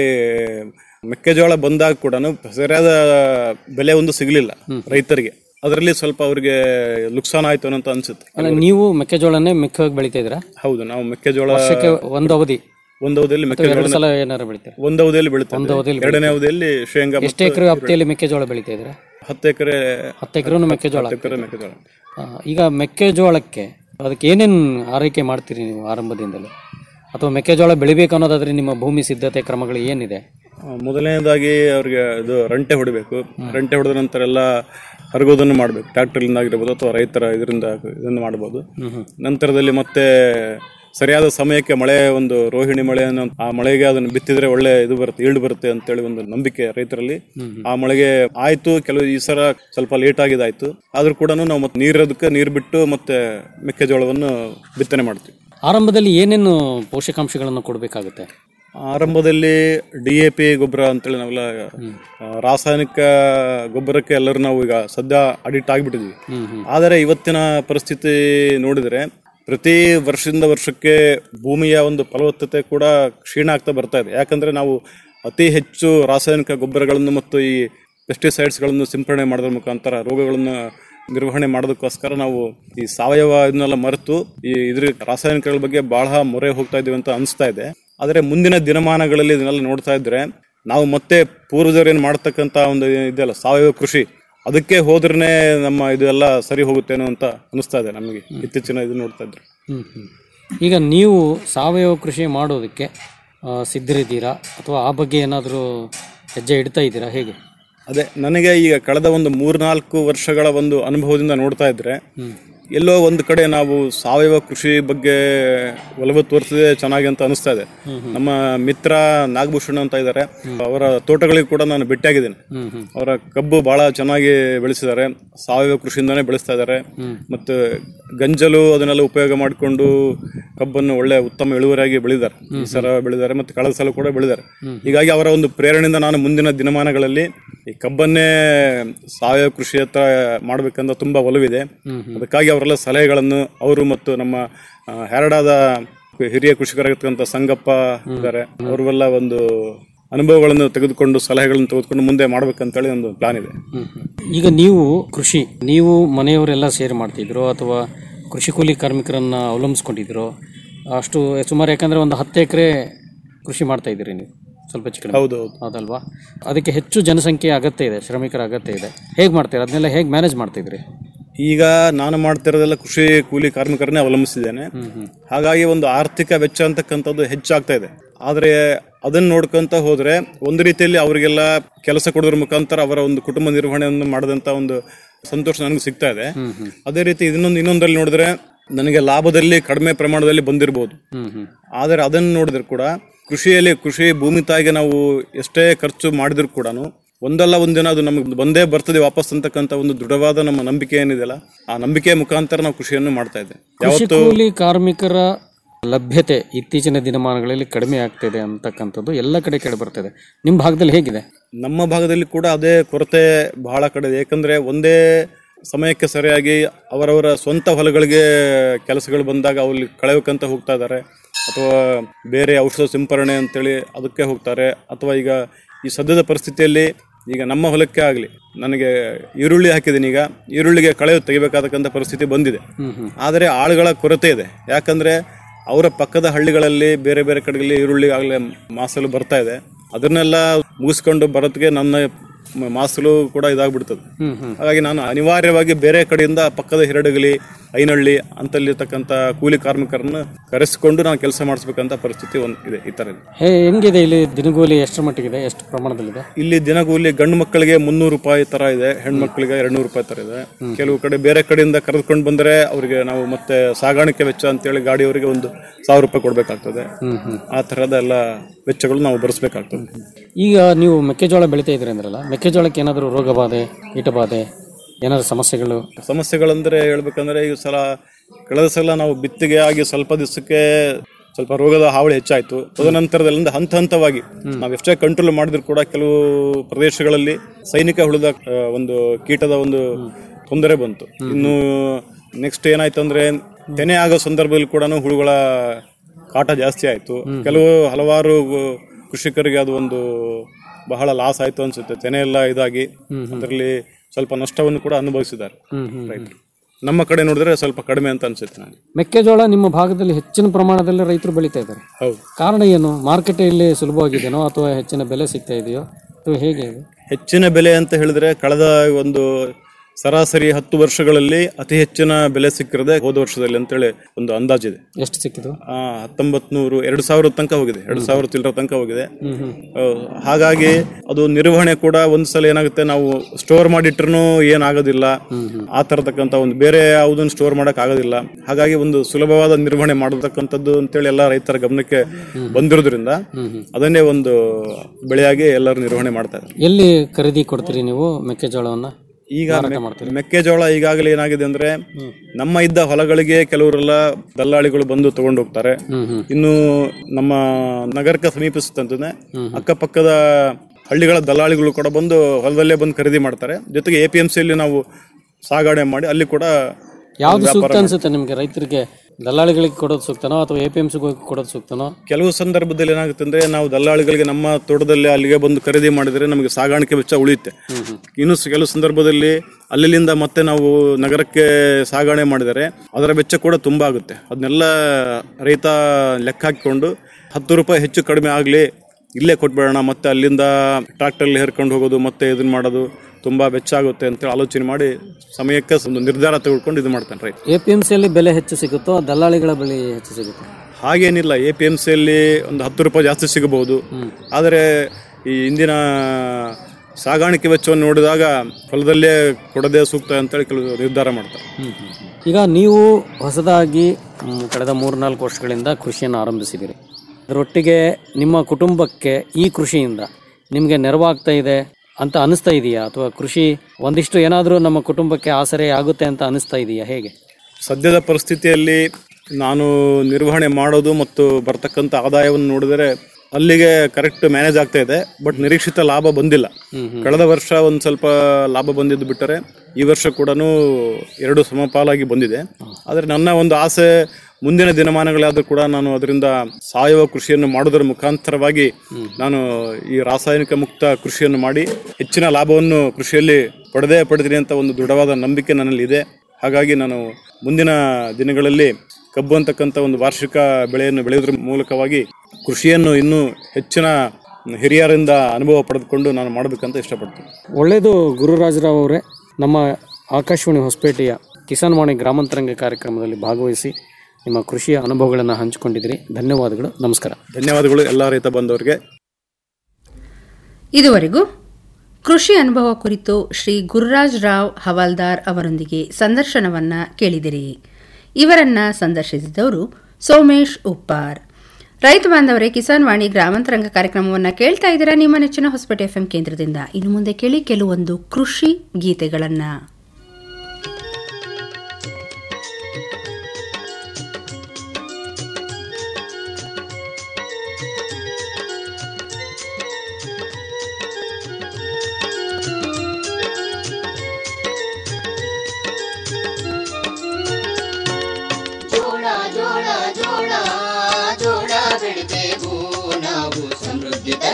ಮೆಕ್ಕೆಜೋಳ ಬಂದಾಗ ಕೂಡ ಸರಿಯಾದ ಬೆಲೆ ಒಂದು ಸಿಗಲಿಲ್ಲ ರೈತರಿಗೆ ಅದರಲ್ಲಿ ಸ್ವಲ್ಪ ಅವರಿಗೆ ನುಕ್ಸಾನ ಆಯ್ತು ಅಂತ ಅನ್ಸುತ್ತೆ ಅಲ್ಲ ನೀವು ಮೆಕ್ಕೆಜೋಳನೇ ಮುಖ್ಯವಾಗಿ ಬೆಳಿತಾ ಇದ್ದೀರಾ ಹೌದು ನಾವು ಮೆಕ್ಕೆಜೋಳ ವರ್ಷಕ್ಕೆ ಒಂದು ಅವಧಿ ಒಂದು ಅವಧಿಯಲ್ಲಿ ಅಥವಾ ಎರಡು ಮೆಕ್ಕೆಜೋಳ ಸಲ ಏನಾರು ಬೆಳಿತೀರಾ ಒಂದು ಅವಧಿಯಲ್ಲಿ ಬೆಳೀತಾ ಒಂದು ಇದ್ದೀವಿ. ಅವಧಿಯಲ್ಲಿ ಎರಡನೇ ಬೆಳಿತೀರಾ? ಅವಧಿಯಲ್ಲಿ ಶೇಂಗಾ ಎಷ್ಟು ಮತ್ತು ಎಕರೆ ವ್ಯಾಪ್ತಿಯಲ್ಲಿ ಮೆಕ್ಕೆಜೋಳ ಬೆಳಿತಾ ಇದ್ದೀರಾ ಹತ್ತು ಎಕರೆ ಹತ್ತು ಎಕರೆನೂ ಮೆಕ್ಕೆಜೋಳ ಹತ್ತು ಎಕರೆ ಮೆಕ್ಕೆಜೋಳ ಆ, ಈಗ ಮೆಕ್ಕೆಜೋಳಕ್ಕೆ ಅದಕ್ಕೆ ಏನೇನು ಆರೈಕೆ ಮಾಡ್ತೀರಿ ನೀವು ಆರಂಭದಿಂದಲೇ ಅಥವಾ ಮೆಕ್ಕೆಜೋಳ ಬೆಳಿಬೇಕು ಅನ್ನೋದಾದ್ರೆ ನಿಮ್ಮ ಭೂಮಿ ಸಿದ್ಧತೆ ಕ್ರಮಗಳು ಏನಿದೆ ಆ, ಮೊದಲನೇದಾಗಿ ಅವ್ರಿಗೆ ಇದು ರಂಟೆ ಹೊಡಿಬೇಕು ರಂಟೆ ಹೊಡೆದ ನಂತರ ಎಲ್ಲ ಹರಗೋದನ್ನು ಮಾಡಬೇಕು ಟ್ರ್ಯಾಕ್ಟರ್ಲಿಂದ ಆಗಿರ್ಬೋದು ಅಥವಾ ರೈತರ ಇದರಿಂದ ಇದನ್ನು ಮಾಡ್ಬೋದು ನಂತರದಲ್ಲಿ ಮತ್ತೆ ಸರಿಯಾದ ಸಮಯಕ್ಕೆ ಮಳೆ ಒಂದು ರೋಹಿಣಿ ಮಳೆಯನ್ನು ಆ ಮಳೆಗೆ ಅದನ್ನು ಬಿತ್ತಿದ್ರೆ ಒಳ್ಳೆ ಇದು ಬರುತ್ತೆ ಈಲ್ಡ್ ಬರುತ್ತೆ ಅಂತೇಳಿ ಒಂದು ನಂಬಿಕೆ ರೈತರಲ್ಲಿ ಆ ಮಳೆಗೆ ಆಯ್ತು ಕೆಲವು ಈ ಸಲ ಸ್ವಲ್ಪ ಲೇಟ್ ಆಗಿದಾಯ್ತು ಆದ್ರೂ ಕೂಡ ನಾವು ಮತ್ತೆ ನೀರೋದಕ್ಕೆ ನೀರು ಬಿಟ್ಟು ಮತ್ತೆ ಮೆಕ್ಕೆಜೋಳವನ್ನು ಬಿತ್ತನೆ ಮಾಡ್ತೀವಿ ಆರಂಭದಲ್ಲಿ ಏನೇನು ಪೋಷಕಾಂಶಗಳನ್ನು ಕೊಡಬೇಕಾಗುತ್ತೆ ಆರಂಭದಲ್ಲಿ ಡಿ ಎ ಪಿ ಗೊಬ್ಬರ ಅಂತೇಳಿ ನಾವೆಲ್ಲ ಆ, ರಾಸಾಯನಿಕ ಗೊಬ್ಬರಕ್ಕೆ ಎಲ್ಲರೂ ನಾವು ಈಗ ಸದ್ಯ ಅಡಿಕ್ಟ್ ಆಗಿಬಿಟ್ಟಿದ್ವಿ ಆದರೆ ಇವತ್ತಿನ ಪರಿಸ್ಥಿತಿ ನೋಡಿದರೆ ಪ್ರತಿ ವರ್ಷದಿಂದ ವರ್ಷಕ್ಕೆ ಭೂಮಿಯ ಒಂದು ಫಲವತ್ತತೆ ಕೂಡ ಕ್ಷೀಣ ಆಗ್ತಾ ಬರ್ತಾ ಇದೆ ಯಾಕಂದ್ರೆ ನಾವು ಅತಿ ಹೆಚ್ಚು ರಾಸಾಯನಿಕ ಗೊಬ್ಬರಗಳನ್ನು ಮತ್ತು ಈ ಪೆಸ್ಟಿಸೈಡ್ಸ್ಗಳನ್ನು ಸಿಂಪಡಣೆ ಮಾಡೋದ್ರ ಮುಖಾಂತರ ರೋಗಗಳನ್ನು ನಿರ್ವಹಣೆ ಮಾಡೋದಕ್ಕೋಸ್ಕರ ನಾವು ಈ ಸಾವಯವ ಇದನ್ನೆಲ್ಲ ಮರೆತು ಈ ಇದ್ರ ರಾಸಾಯನಿಕಗಳ ಬಗ್ಗೆ ಬಹಳ ಮೊರೆ ಹೋಗ್ತಾ ಇದೀವಿ ಅಂತ ಅನಿಸ್ತಾ ಇದೆ ಆದರೆ ಮುಂದಿನ ದಿನಮಾನಗಳಲ್ಲಿ ಇದನ್ನೆಲ್ಲ ನೋಡ್ತಾ ಇದ್ರೆ ನಾವು ಮತ್ತೆ ಪೂರ್ವಜರು ಏನು ಮಾಡ್ತಕ್ಕಂಥ ಒಂದು ಇದೆಯಲ್ಲ ಸಾವಯವ ಕೃಷಿ ಅದಕ್ಕೆ ಹೋದ್ರೇ ನಮ್ಮ ಇದೆಲ್ಲ ಸರಿ ಹೋಗುತ್ತೇನೋ ಅಂತ ಅನಿಸ್ತಾ ಇದೆ ನಮಗೆ ಇತ್ತೀಚಿನ ಇದು ನೋಡ್ತಾ ಇದ್ರೆ ಹ್ಮ್, ಹ್ಮ್. ಈಗ ನೀವು ಸಾವಯವ ಕೃಷಿ ಮಾಡೋದಕ್ಕೆ ಆ, ಸಿದ್ಧರಿದ್ದೀರಾ ಅಥವಾ ಆ ಬಗ್ಗೆ ಏನಾದರೂ ಹೆಜ್ಜೆ ಇಡ್ತಾ ಇದ್ದೀರಾ ಹೇಗೆ ಅದೇ ನನಗೆ ಈಗ ಕಳೆದ ಒಂದು ಮೂರ್ನಾಲ್ಕು ವರ್ಷಗಳ ಒಂದು ಅನುಭವದಿಂದ ನೋಡ್ತಾ ಇದ್ರೆ ಎಲ್ಲೋ ಒಂದು ಕಡೆ ನಾವು ಸಾವಯವ ಕೃಷಿ ಬಗ್ಗೆ ಒಲವು ತೋರಿಸಿದೆ ಚೆನ್ನಾಗಿ ಅಂತ ಅನಿಸ್ತಾ ಇದೆ ನಮ್ಮ ಮಿತ್ರ ನಾಗಭೂಷಣ ಅಂತ ಇದ್ದಾರೆ ಅವರ ತೋಟಗಳಿಗೆ ಕೂಡ ನಾನು ಭೇಟಿಯಾಗಿದ್ದೀನಿ ಅವರ ಕಬ್ಬು ಬಹಳ ಚೆನ್ನಾಗಿ ಬೆಳೆಸಿದ್ದಾರೆ ಸಾವಯವ ಕೃಷಿಯಿಂದಾನೇ ಬೆಳೆಸ್ತಾ ಇದ್ದಾರೆ ಮತ್ತು ಗಂಜಲು ಅದನ್ನೆಲ್ಲ ಉಪಯೋಗ ಮಾಡಿಕೊಂಡು ಕಬ್ಬನ್ನು ಒಳ್ಳೆ ಉತ್ತಮ ಇಳುವರಿಯಾಗಿ ಬೆಳೆದಿದ್ದಾರೆ ಈ ಸಲ ಬೆಳೆದಿದ್ದಾರೆ ಮತ್ತು ಕಳೆದ ಸಲ ಕೂಡ ಬೆಳೆದಿದ್ದಾರೆ ಹೀಗಾಗಿ ಅವರ ಒಂದು ಪ್ರೇರಣೆಯಿಂದ ನಾನು ಮುಂದಿನ ದಿನಮಾನಗಳಲ್ಲಿ ಈ ಕಬ್ಬನ್ನೇ ಸಾವಯವ ಕೃಷಿ ಹತ್ರ ಮಾಡ್ಬೇಕಂತ ತುಂಬಾ ಒಲವಿದೆ ಅದಕ್ಕಾಗಿ ಅವರೆಲ್ಲ ಸಲಹೆಗಳನ್ನು ಅವರು ಮತ್ತು ನಮ್ಮ ಆ, ಹ್ಯಾರಡಾದ ಹಿರಿಯ ಕೃಷಿಕರಾಗಿರ್ತಕ್ಕಂಥ ಸಂಗಪ್ಪ ಇದ್ದಾರೆ ಅವರೆಲ್ಲ ಒಂದು ಅನುಭವಗಳನ್ನು ತೆಗೆದುಕೊಂಡು ಸಲಹೆಗಳನ್ನು ತೆಗೆದುಕೊಂಡು ಮುಂದೆ ಮಾಡ್ಬೇಕಂತೇಳಿ ಒಂದು ಪ್ಲಾನ್ ಇದೆ ಈಗ ನೀವು ಕೃಷಿ ನೀವು ಮನೆಯವರೆಲ್ಲ ಸೇರಿ ಮಾಡ್ತಿದ್ರೋ ಅಥವಾ ಕೃಷಿ ಕೂಲಿ ಕಾರ್ಮಿಕರನ್ನ ಅವಲಂಬಿಸ್ಕೊಂಡಿದ್ದೀರೋ ಅಷ್ಟು ಸುಮಾರು ಯಾಕಂದ್ರೆ ಒಂದು ಹತ್ತು ಎಕರೆ ಕೃಷಿ ಮಾಡ್ತಾ ಇದ್ದೀರಿ ನೀವು ಸ್ವಲ್ಪ ಚಿಕ್ಕ ಹೌದು ಹೌದಲ್ವಾ ಅದಕ್ಕೆ ಹೆಚ್ಚು ಜನಸಂಖ್ಯೆ ಅಗತ್ಯ ಇದೆ ಶ್ರಮಿಕರ ಅಗತ್ಯ ಇದೆ ಹೇಗೆ ಮಾಡ್ತೀರಾ ಅದನ್ನೆಲ್ಲ ಹೇಗೆ ಮ್ಯಾನೇಜ್ ಮಾಡ್ತಿದ್ರಿ ಈಗ ನಾನು ಮಾಡ್ತಿರೋದೆಲ್ಲ ಕೃಷಿ ಕೂಲಿ ಕಾರ್ಮಿಕರನ್ನೇ ಅವಲಂಬಿಸಿದ್ದೇನೆ ಹಾಗಾಗಿ ಒಂದು ಆರ್ಥಿಕ ವೆಚ್ಚ ಅಂತಕ್ಕಂಥದ್ದು ಹೆಚ್ಚಾಗ್ತಾ ಇದೆ ಆದರೆ ಅದನ್ನ ನೋಡ್ಕೊಂತ ಹೋದ್ರೆ ಒಂದು ರೀತಿಯಲ್ಲಿ ಅವರಿಗೆಲ್ಲ ಕೆಲಸ ಕೊಡೋದ್ರ ಮುಖಾಂತರ ಅವರ ಒಂದು ಕುಟುಂಬ ನಿರ್ವಹಣೆಯನ್ನು ಮಾಡದಂತ ಒಂದು ಸಂತೋಷ ನನಗೆ ಸಿಗ್ತಾ ಇದೆ ಅದೇ ರೀತಿ ಇನ್ನೊಂದು ಇನ್ನೊಂದರಲ್ಲಿ ನೋಡಿದ್ರೆ ನನಗೆ ಲಾಭದಲ್ಲಿ ಕಡಿಮೆ ಪ್ರಮಾಣದಲ್ಲಿ ಬಂದಿರಬಹುದು ಆದರೆ ಅದನ್ನು ನೋಡಿದ್ರೆ ಕೂಡ ಕೃಷಿಯಲ್ಲಿ ಕೃಷಿ ಭೂಮಿ ತಾಯಿಗೆ ನಾವು ಎಷ್ಟೇ ಖರ್ಚು ಮಾಡಿದ್ರು ಕೂಡ ಒಂದಲ್ಲ ಒಂದಿನ ಅದು ನಮಗೆ ಬಂದೇ ಬರ್ತದೆ ವಾಪಸ್ ಅಂತಕ್ಕಂಥ ಒಂದು ದೃಢವಾದ ನಮ್ಮ ನಂಬಿಕೆ ಏನಿದೆಯಲ್ಲ ಆ ನಂಬಿಕೆಯ ಮುಖಾಂತರ ನಾವು ಕೃಷಿಯನ್ನು ಮಾಡ್ತಾ ಇದ್ದೇವೆ ಕೃಷಿ ಯಾವತ್ತು ಕೂಲಿ ಕಾರ್ಮಿಕರ ಲಭ್ಯತೆ ಇತ್ತೀಚಿನ ದಿನಮಾನಗಳಲ್ಲಿ ಕಡಿಮೆ ಆಗ್ತಿದೆ ಅಂತಕ್ಕಂಥದ್ದು ಎಲ್ಲ ಕಡೆ ಕೇಳಿ ಬರ್ತಿದೆ ನಿಮ್ಮ ಭಾಗದಲ್ಲಿ ಹೇಗಿದೆ ನಮ್ಮ ಭಾಗದಲ್ಲಿ ಕೂಡ ಅದೇ ಕೊರತೆ ಬಹಳ ಕಡೆ ಇದೆ ಯಾಕಂದ್ರೆ ಒಂದೇ ಸಮಯಕ್ಕೆ ಸರಿಯಾಗಿ ಅವರವರ ಸ್ವಂತ ಹೊಲಗಳಿಗೆ ಕೆಲಸಗಳು ಬಂದಾಗ ಅಲ್ಲಿ ಕಳೆಯೋಕ್ಕಂತ ಹೋಗ್ತಾ ಇದ್ದಾರೆ ಅಥವಾ ಬೇರೆ ಔಷಧ ಸಿಂಪರಣೆ ಅಂತೇಳಿ ಅದಕ್ಕೆ ಹೋಗ್ತಾರೆ ಅಥವಾ ಈಗ ಈ ಸದ್ಯದ ಪರಿಸ್ಥಿತಿಯಲ್ಲಿ ಈಗ ನಮ್ಮ ಹೊಲಕ್ಕೆ ಆಗಲಿ ನನಗೆ ಈರುಳ್ಳಿ ಹಾಕಿದ್ದೀನಿ ಈಗ ಈರುಳ್ಳಿಗೆ ಕಳೆ ತೆಗಿಬೇಕಾದಕ್ಕಂಥ ಪರಿಸ್ಥಿತಿ ಬಂದಿದೆ ಆದರೆ ಆಳುಗಳ ಕೊರತೆ ಇದೆ ಯಾಕಂದ್ರೆ ಅವರ ಪಕ್ಕದ ಹಳ್ಳಿಗಳಲ್ಲಿ ಬೇರೆ ಬೇರೆ ಕಡೆಗಳಲ್ಲಿ ಈರುಳ್ಳಿ ಆಗಲೇ ಮಾಸಲು ಬರ್ತಾ ಇದೆ ಅದನ್ನೆಲ್ಲ ಮುಗಿಸ್ಕೊಂಡು ಬರೋದಕ್ಕೆ ನನ್ನ ಮ- ಮಾಸಲು ಕೂಡ ಇದಾಗ್ಬಿಡ್ತದೆ ಹಾಗಾಗಿ ನಾನು ಅನಿವಾರ್ಯವಾಗಿ ಬೇರೆ ಕಡೆಯಿಂದ ಪಕ್ಕದ ಹಿರಡಗಲಿ ಐನಹಳ್ಳಿ ಅಂತಲ್ಲಿರ್ತಕ್ಕಂಥ ಕೂಲಿ ಕಾರ್ಮಿಕರನ್ನ ಕರೆಸಿಕೊಂಡು ನಾನು ಕೆಲಸ ಮಾಡಿಸ್ಬೇಕಂತ ಪರಿಸ್ಥಿತಿ ಒಂದು ಇದೆ ಈ ಥರ ಇದೆ ಹೇ ಹೆಂಗಿದೆ ಇಲ್ಲಿ ದಿನಗೂಲಿ ಎಷ್ಟರ ಮಟ್ಟಿಗಿದೆ ಎಷ್ಟು ಪ್ರಮಾಣದಲ್ಲಿದೆ ಇಲ್ಲಿ ದಿನಗೂಲಿ ಗಂಡು ಮಕ್ಕಳಿಗೆ ಮುನ್ನೂರು ರೂಪಾಯಿ ತರ ಇದೆ ಹೆಣ್ಮಕ್ಳಿಗೆ ಎರಡ್ನೂರು ರೂಪಾಯಿ ತರ ಇದೆ ಕೆಲವು ಕಡೆ ಬೇರೆ ಕಡೆಯಿಂದ ಕರೆದುಕೊಂಡು ಬಂದರೆ ಅವರಿಗೆ ನಾವು ಮತ್ತೆ ಸಾಗಾಣಿಕೆ ವೆಚ್ಚ ಅಂತೇಳಿ ಗಾಡಿಯವರಿಗೆ ಒಂದು ಸಾವಿರ ರೂಪಾಯಿ ಕೊಡಬೇಕಾಗ್ತದೆ ಆ ತರಹದ ಎಲ್ಲ ವೆಚ್ಚಗಳು ನಾವು ಭರಿಸಬೇಕಾಗ್ತದೆ ಈಗ ನೀವು ಮೆಕ್ಕೆಜೋಳ ಬೆಳಿತಾ ಇದ್ರಿ ಅಂದ್ರಲ್ಲ ಮೆಕ್ಕೆಜೋಳಕ್ಕೆ ಏನಾದರೂ ರೋಗ ಬಾಧೆ ಕೀಟಬಾಧೆ ಏನಾದರೂ ಸಮಸ್ಯೆಗಳು ಸಮಸ್ಯೆಗಳಂದ್ರೆ ಹೇಳ್ಬೇಕಂದ್ರೆ ಈ ಸಲ ಕಳೆದ ಸಲ ನಾವು ಬಿತ್ತಿಗೆ ಆಗಿ ಸ್ವಲ್ಪ ದಿವಸಕ್ಕೆ ಸ್ವಲ್ಪ ರೋಗದ ಹಾವಳಿ ಹೆಚ್ಚಾಯ್ತು ತದನಂತರದಲ್ಲಿಂದ ಹಂತ ಹಂತವಾಗಿ ನಾವು ಎಷ್ಟೇ ಕಂಟ್ರೋಲ್ ಮಾಡಿದ್ರು ಕೂಡ ಕೆಲವು ಪ್ರದೇಶಗಳಲ್ಲಿ ಸೈನಿಕ ಹುಳದ ಆ, ಒಂದು ಕೀಟದ ಒಂದು ತೊಂದರೆ ಬಂತು ಇನ್ನು ನೆಕ್ಸ್ಟ್ ಏನಾಯ್ತು ಅಂದ್ರೆ ತೆನೆ ಆಗೋ ಸಂದರ್ಭದಲ್ಲಿ ಕೂಡ ಹುಳುಗಳ ಕಾಟ ಜಾಸ್ತಿ ಆಯ್ತು ಕೆಲವು ಹಲವಾರು ಕೃಷಿಕರಿಗೆ ಅದು ಒಂದು ಬಹಳ ಲಾಸ್ ಆಯ್ತು ಅನ್ಸುತ್ತೆ ತೆನೆ ಎಲ್ಲ ಇದಾಗಿ ಅದರಲ್ಲಿ ಸ್ವಲ್ಪ ನಷ್ಟವನ್ನು ಕೂಡ ಅನುಭವಿಸಿದ್ದಾರೆ ರೈತರು ನಮ್ಮ ಕಡೆ ನೋಡಿದ್ರೆ ಸ್ವಲ್ಪ ಕಡಿಮೆ ಅಂತ ಅನ್ಸುತ್ತೆ ನನಗೆ ಮೆಕ್ಕೆಜೋಳ ನಿಮ್ಮ ಭಾಗದಲ್ಲಿ ಹೆಚ್ಚಿನ ಪ್ರಮಾಣದಲ್ಲಿ ರೈತರು ಬೆಳೀತಾ ಇದ್ದಾರೆ ಹೌದು ಕಾರಣ ಏನು ಮಾರುಕಟ್ಟೆಯಲ್ಲಿ ಸುಲಭವಾಗಿದೆಯೋ ಅಥವಾ ಹೆಚ್ಚಿನ ಬೆಲೆ ಸಿಗ್ತಾ ಇದೆಯೋ ಅಥವಾ ಹೇಗೆ ಇದು ಹೆಚ್ಚಿನ ಬೆಲೆ ಅಂತ ಹೇಳಿದ್ರೆ ಕಳೆದ ಒಂದು ಸರಾಸರಿ ಹತ್ತು ವರ್ಷಗಳಲ್ಲಿ ಅತಿ ಹೆಚ್ಚಿನ ಬೆಲೆ ಸಿಕ್ಕಿರದೆ ಹೋದ ವರ್ಷದಲ್ಲಿ ಅಂತೇಳಿ ಒಂದು ಅಂದಾಜಿದೆ ಎಷ್ಟು ಸಿಕ್ಕಿತು ಆ ಹತ್ತೊಂಬತ್ ನೂರು ಎರಡು ಸಾವಿರ ತನಕ ಹೋಗಿದೆ ಎರಡು ಸಾವಿರ ಚಿಲ್ಲರ ತನಕ ಹೋಗಿದೆ ಹ್ಮ್ ಹ್ಮ್. ಆ, ಹಾಗಾಗಿ ಅದು ನಿರ್ವಹಣೆ ಕೂಡ ಒಂದ್ಸಲ ಏನಾಗುತ್ತೆ ನಾವು ಸ್ಟೋರ್ ಮಾಡಿಟ್ರು ಏನಾಗೋದಿಲ್ಲ ಆ ತರತಕ್ಕಂತ ಒಂದು ಬೇರೆ ಯಾವುದನ್ನು ಸ್ಟೋರ್ ಮಾಡಕ್ ಆಗೋದಿಲ್ಲ ಹಾಗಾಗಿ ಒಂದು ಸುಲಭವಾದ ನಿರ್ವಹಣೆ ಮಾಡತಕ್ಕಂಥದ್ದು ಅಂತೇಳಿ ಎಲ್ಲ ರೈತರ ಗಮನಕ್ಕೆ ಬಂದಿರೋದ್ರಿಂದ ಅದನ್ನೇ ಒಂದು ಬೆಳೆಯಾಗಿ ಎಲ್ಲರೂ ನಿರ್ವಹಣೆ ಮಾಡ್ತಾ ಇದ್ದಾರೆ ಎಲ್ಲಿ ಖರೀದಿ ಕೊಡ್ತೀರಿ ನೀವು ಮೆಕ್ಕೆಜೋಳವನ್ನ ಈಗ ಮಾರಾಟ ಮೆ- ಮಾಡ್ತೀರಿ ಮೆಕ್ಕೆಜೋಳ ಈಗಾಗಲೇ ಏನಾಗಿದೆ ಅಂದ್ರೆ ನಮ್ಮ ಇದ್ದ ಹೊಲಗಳಿಗೆ ಕೆಲವರೆಲ್ಲ ದಲ್ಲಾಳಿಗಳು ಬಂದು ತಗೊಂಡು ಹೋಗ್ತಾರೆ ಇನ್ನು ನಮ್ಮ ನಗರಕ್ಕೆ ಸಮೀಪಿಸುತ್ತಂತಾನೆ ಅಕ್ಕಪಕ್ಕದ ಹಳ್ಳಿಗಳ ದಲ್ಲಾಳಿಗಳು ಕೂಡ ಬಂದು ಹೊಲದಲ್ಲೇ ಬಂದು ಖರೀದಿ ಮಾಡ್ತಾರೆ ಜೊತೆಗೆ ಎ ಪಿ ಎಂ ಸಿಯಲ್ಲಿ ನಾವು ಸಾಗಣೆ ಮಾಡಿ ಅಲ್ಲಿ ಕೂಡ ಯಾವ್ದು ವ್ಯಾಪಾರ ಸೂಕ್ತ ಮಾಡ್ತೀವಿ. ಅನ್ಸುತ್ತೆ ನಿಮ್ಗೆ ರೈತರಿಗೆ ದಲ್ಲಾಳಿಗಳಿಗೆ ಕೊಡೋದು ಸೂಕ್ತನೋ ಅಥವಾ ಎ ಪಿ ಎಂ ಸಿಗೆ ಕೊಡೋದು ಸೂಕ್ತನೋ ಕೆಲವು ಸಂದರ್ಭದಲ್ಲಿ ಏನಾಗುತ್ತೆ ಅಂದ್ರೆ ನಾವು ದಲ್ಲಾಳಿಗಳಿಗೆ ನಮ್ಮ ತೋಟದಲ್ಲಿ ಅಲ್ಲಿಗೆ ಬಂದು ಖರೀದಿ ಮಾಡಿದ್ರೆ ನಮಗೆ ಸಾಗಾಣಿಕೆ ವೆಚ್ಚ ಉಳಿಯುತ್ತೆ ಇನ್ನು ಸ- ಕೆಲವು ಸಂದರ್ಭದಲ್ಲಿ ಅಲ್ಲಿಂದ ಮತ್ತೆ ನಾವು ನಗರಕ್ಕೆ ಸಾಗಣೆ ಮಾಡಿದರೆ ಅದರ ವೆಚ್ಚ ಕೂಡ ತುಂಬಾ ಆಗುತ್ತೆ ಅದನ್ನೆಲ್ಲ ರೈತ ಲೆಕ್ಕ ಹಾಕಿಕೊಂಡು ಹತ್ತು ರೂಪಾಯಿ ಹೆಚ್ಚು ಕಡಿಮೆ ಆಗಲಿ ಇಲ್ಲೇ ಕೊಟ್ಬೇಡೋಣ ಮತ್ತೆ ಅಲ್ಲಿಂದ ಟ್ರಾಕ್ಟರ್ಲಿ ಹೇರ್ಕೊಂಡು ಹೋಗೋದು ಮತ್ತೆ ಇದನ್ನ ಮಾಡೋದು ತುಂಬಾ ವೆಚ್ಚ ಆಗುತ್ತೆ ಅಂತ ಆಲೋಚನೆ ಮಾಡಿ ಸಮಯಕ್ಕೆ ಒಂದು ನಿರ್ಧಾರ ತೆಗೆದುಕೊಂಡು ಇದು ಮಾಡ್ತಾನೆ ರೈತ ಎ ಪಿ ಎಂ ಸಿಯಲ್ಲಿ ಬೆಲೆ ಹೆಚ್ಚು ಸಿಗುತ್ತೋ ದಲ್ಲಾಳಿಗಳ ಬೆಲೆ ಹೆಚ್ಚು ಸಿಗುತ್ತೋ ಹಾಗೇನಿಲ್ಲ ಎ ಪಿ ಎಂ ಸಿಯಲ್ಲಿ ಒಂದು ಹತ್ತು ರೂಪಾಯಿ ಜಾಸ್ತಿ ಸಿಗಬಹುದು ಆದರೆ ಈ ಇಂದಿನ ಸಾಗಾಣಿಕೆ ವೆಚ್ಚವನ್ನು ನೋಡಿದಾಗ ಹೊಲದಲ್ಲೇ ಕೊಡದೇ ಸೂಕ್ತ ಅಂತೇಳಿ ಕೆಲವು ನಿರ್ಧಾರ ಮಾಡ್ತಾರೆ ಈಗ ನೀವು ಹೊಸದಾಗಿ ಮ್, ಕಳೆದ ಮೂರ್ನಾಲ್ಕು ವರ್ಷಗಳಿಂದ ಕೃಷಿಯನ್ನು ಆರಂಭಿಸಿದ್ದೀರಿ ಅದರೊಟ್ಟಿಗೆ ನಿಮ್ಮ ಕುಟುಂಬಕ್ಕೆ ಈ ಕೃಷಿಯಿಂದ ನಿಮಗೆ ನೆರವಾಗ್ತಾ ಇದೆ ಅಂತ ಅನಿಸ್ತಾ ಇದೆಯಾ ಅಥವಾ ಕೃಷಿ ಒಂದಿಷ್ಟು ಏನಾದರೂ ನಮ್ಮ ಕುಟುಂಬಕ್ಕೆ ಆಸರೆ ಆಗುತ್ತೆ ಅಂತ ಅನಿಸ್ತಾ ಇದೆಯಾ ಹೇಗೆ ಸದ್ಯದ ಪರಿಸ್ಥಿತಿಯಲ್ಲಿ ನಾನು ನಿರ್ವಹಣೆ ಮಾಡೋದು ಮತ್ತು ಬರ್ತಕ್ಕಂಥ ಆದಾಯವನ್ನು ನೋಡಿದರೆ ಅಲ್ಲಿಗೆ ಕರೆಕ್ಟ್ ಮ್ಯಾನೇಜ್ ಆಗ್ತಾ ಇದೆ ಬಟ್ ನಿರೀಕ್ಷಿತ ಲಾಭ ಬಂದಿಲ್ಲ ಕಳೆದ ವರ್ಷ ಒಂದು ಸ್ವಲ್ಪ ಲಾಭ ಬಂದಿದ್ದು ಬಿಟ್ಟರೆ ಈ ವರ್ಷ ಕೂಡ ಎರಡು ಸಮಪಾಲಾಗಿ ಬಂದಿದೆ ಆದರೆ ನನ್ನ ಒಂದು ಆಸೆ ಮುಂದಿನ ದಿನಮಾನಗಳಾದರೂ ಕೂಡ ನಾನು ಅದರಿಂದ ಸಾವಯವ ಕೃಷಿಯನ್ನು ಮಾಡೋದರ ಮುಖಾಂತರವಾಗಿ ನಾನು ಈ ರಾಸಾಯನಿಕ ಮುಕ್ತ ಕೃಷಿಯನ್ನು ಮಾಡಿ ಹೆಚ್ಚಿನ ಲಾಭವನ್ನು ಕೃಷಿಯಲ್ಲಿ ಪಡೆದೇ ಪಡೆದಿರಿ ಅಂತ ಒಂದು ದೃಢವಾದ ನಂಬಿಕೆ ನನ್ನಲ್ಲಿ ಇದೆ ಹಾಗಾಗಿ ನಾನು ಮುಂದಿನ ದಿನಗಳಲ್ಲಿ ಕಬ್ಬು ಅಂತಕ್ಕಂಥ ಒಂದು ವಾರ್ಷಿಕ ಬೆಳೆಯನ್ನು ಬೆಳೆಯೋದ್ರ ಮೂಲಕವಾಗಿ ಕೃಷಿಯನ್ನು ಇನ್ನೂ ಹೆಚ್ಚಿನ ಹಿರಿಯರಿಂದ ಅನುಭವ ಪಡೆದುಕೊಂಡು ನಾನು ಮಾಡಬೇಕಂತ ಇಷ್ಟಪಡ್ತೀನಿ ಒಳ್ಳೆಯದು ಗುರುರಾಜರಾವ್ ಅವರೇ ನಮ್ಮ ಆಕಾಶವಾಣಿ ಹೊಸಪೇಟೆಯ ಕಿಸಾನ್ ವಾಣಿ ಗ್ರಾಮಾಂತರಂಗ ಕಾರ್ಯಕ್ರಮದಲ್ಲಿ ಭಾಗವಹಿಸಿ ನಿಮ್ಮ ಕೃಷಿಯ ಅನುಭವಗಳನ್ನು ಹಂಚಿಕೊಂಡಿದ್ದೀರಿ ಧನ್ಯವಾದಗಳು ನಮಸ್ಕಾರ ಧನ್ಯವಾದಗಳು ಎಲ್ಲ ರೈತ ಬಂದವರಿಗೆ ಇದುವರೆಗೂ ಕೃಷಿ ಅನುಭವ ಕುರಿತು ಶ್ರೀ ಗುರುರಾಜ್ ರಾವ್ ಹವಾಲ್ದಾರ್ ಅವರೊಂದಿಗೆ ಸಂದರ್ಶನವನ್ನ ಕೇಳಿದಿರಿ ಇವರನ್ನ ಸಂದರ್ಶಿಸಿದವರು ಸೋಮೇಶ್ ಉಪ್ಪಾರ್ ರೈತ ಬಾಂಧವರೇ ಕಿಸಾನ್ ವಾಣಿ ಗ್ರಾಮಾಂತರಂಗ ಕಾರ್ಯಕ್ರಮವನ್ನು ಕೇಳ್ತಾ ಇದ್ದೀರಾ ನಿಮ್ಮ ನೆಚ್ಚಿನ ಹೊಸಪೇಟೆ ಎಫ್ಎಂ ಕೇಂದ್ರದಿಂದ ಇನ್ನು ಮುಂದೆ ಕೇಳಿ ಕೆಲವೊಂದು ಕೃಷಿ ಗೀತೆಗಳನ್ನ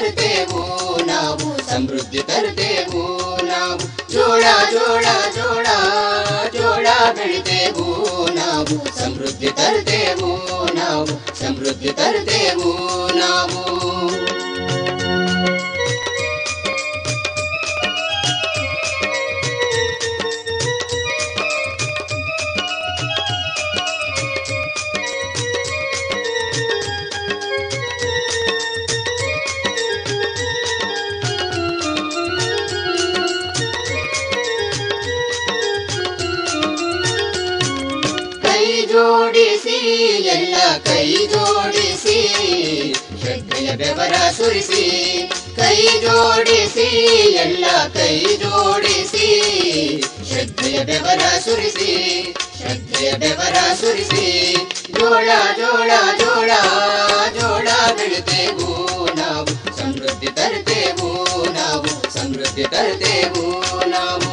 ತರುತ್ತೇವು ನಾವು ಸಮೃದ್ಧಿ ತರುತ್ತೇವು ನಾವು ಜೋಳ ಜೋಳ ಜೋಳ ಜೋಳ ಬೆಳಿತೇವು ನಾವು ಸಮೃದ್ಧಿ ತರುತ್ತೇವು ನಾವು ಸಮೃದ್ಧಿ ತರುತ್ತೇವು ನಾವು ಕೈ ಜೋಡಿಸಿ ಎಲ್ಲ ಕೈ ಜೋಡಿಸಿ ಶ್ರದ್ಧೆಯ ಬೆವರ ಸುರಿಸಿ ಕೈ ಜೋಡಿಸಿ ಎಲ್ಲ ಕೈ ಜೋಡಿಸಿ ಶ್ರದ್ಧೆಯ ಬೆವರ ಸುರಿಸಿ ಶ್ರದ್ಧೆಯ ಬೆವರ ಸುರಿಸಿ ಜೋಳ ಜೋಳ ಜೋಳ ಜೋಳ ಬೆಳಿತೇವು ನಾವು ಸಮೃದ್ಧಿ ತರುತ್ತೇವು ನಾವು ಸಮೃದ್ಧಿ ತರುತ್ತೇವು ನಾವು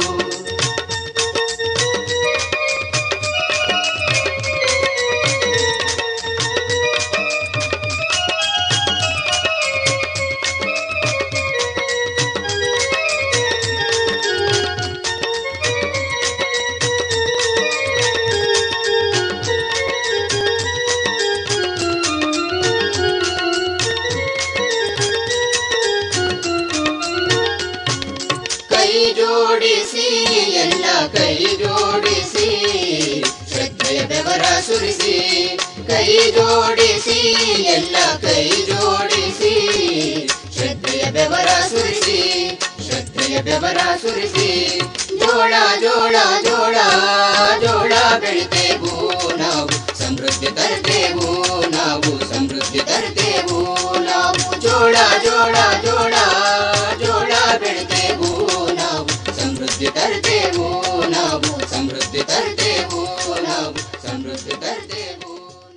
ಕೈ ಜೋಡಿಸಿ ಎಲ್ಲ ಕೈ ಜೋಡಿಸಿ ಶ್ರದ್ಧೆಯ ಬೆವರ ಸುರಿಸಿ ಕೈ ಜೋಡಿಸಿ ಎಲ್ಲ ಕೈ ಜೋಡಿಸಿ ಶ್ರದ್ಧೆಯ ಬೆವರ ಸುರಿಸಿ ಶ್ರದ್ಧೆಯ ಬೆವರ ಸುರಿಸಿ ಜೋಳ ಜೋಳ ಜೋಳ ಜೋಳ ಬೆಳಿತೇವು ನಾವು ಸಮೃದ್ಧಿ ತರ್ತೇವು ನಾವು ಸಮೃದ್ಧಿ ತರ್ತೇವು ನಾವು ಜೋಳ ಜೋಳ ಜೋಳ ಜೋಳ ಬೆಳಿತೇವು ನಾವು ಸಮೃದ್ಧಿ ತರ್ತೇವು ನಾವು ಸಮೃದ್ಧಿ ತರ್ತೇವು ನಾವು ಸಮೃದ್ಧಿ ತರ್ತೇವು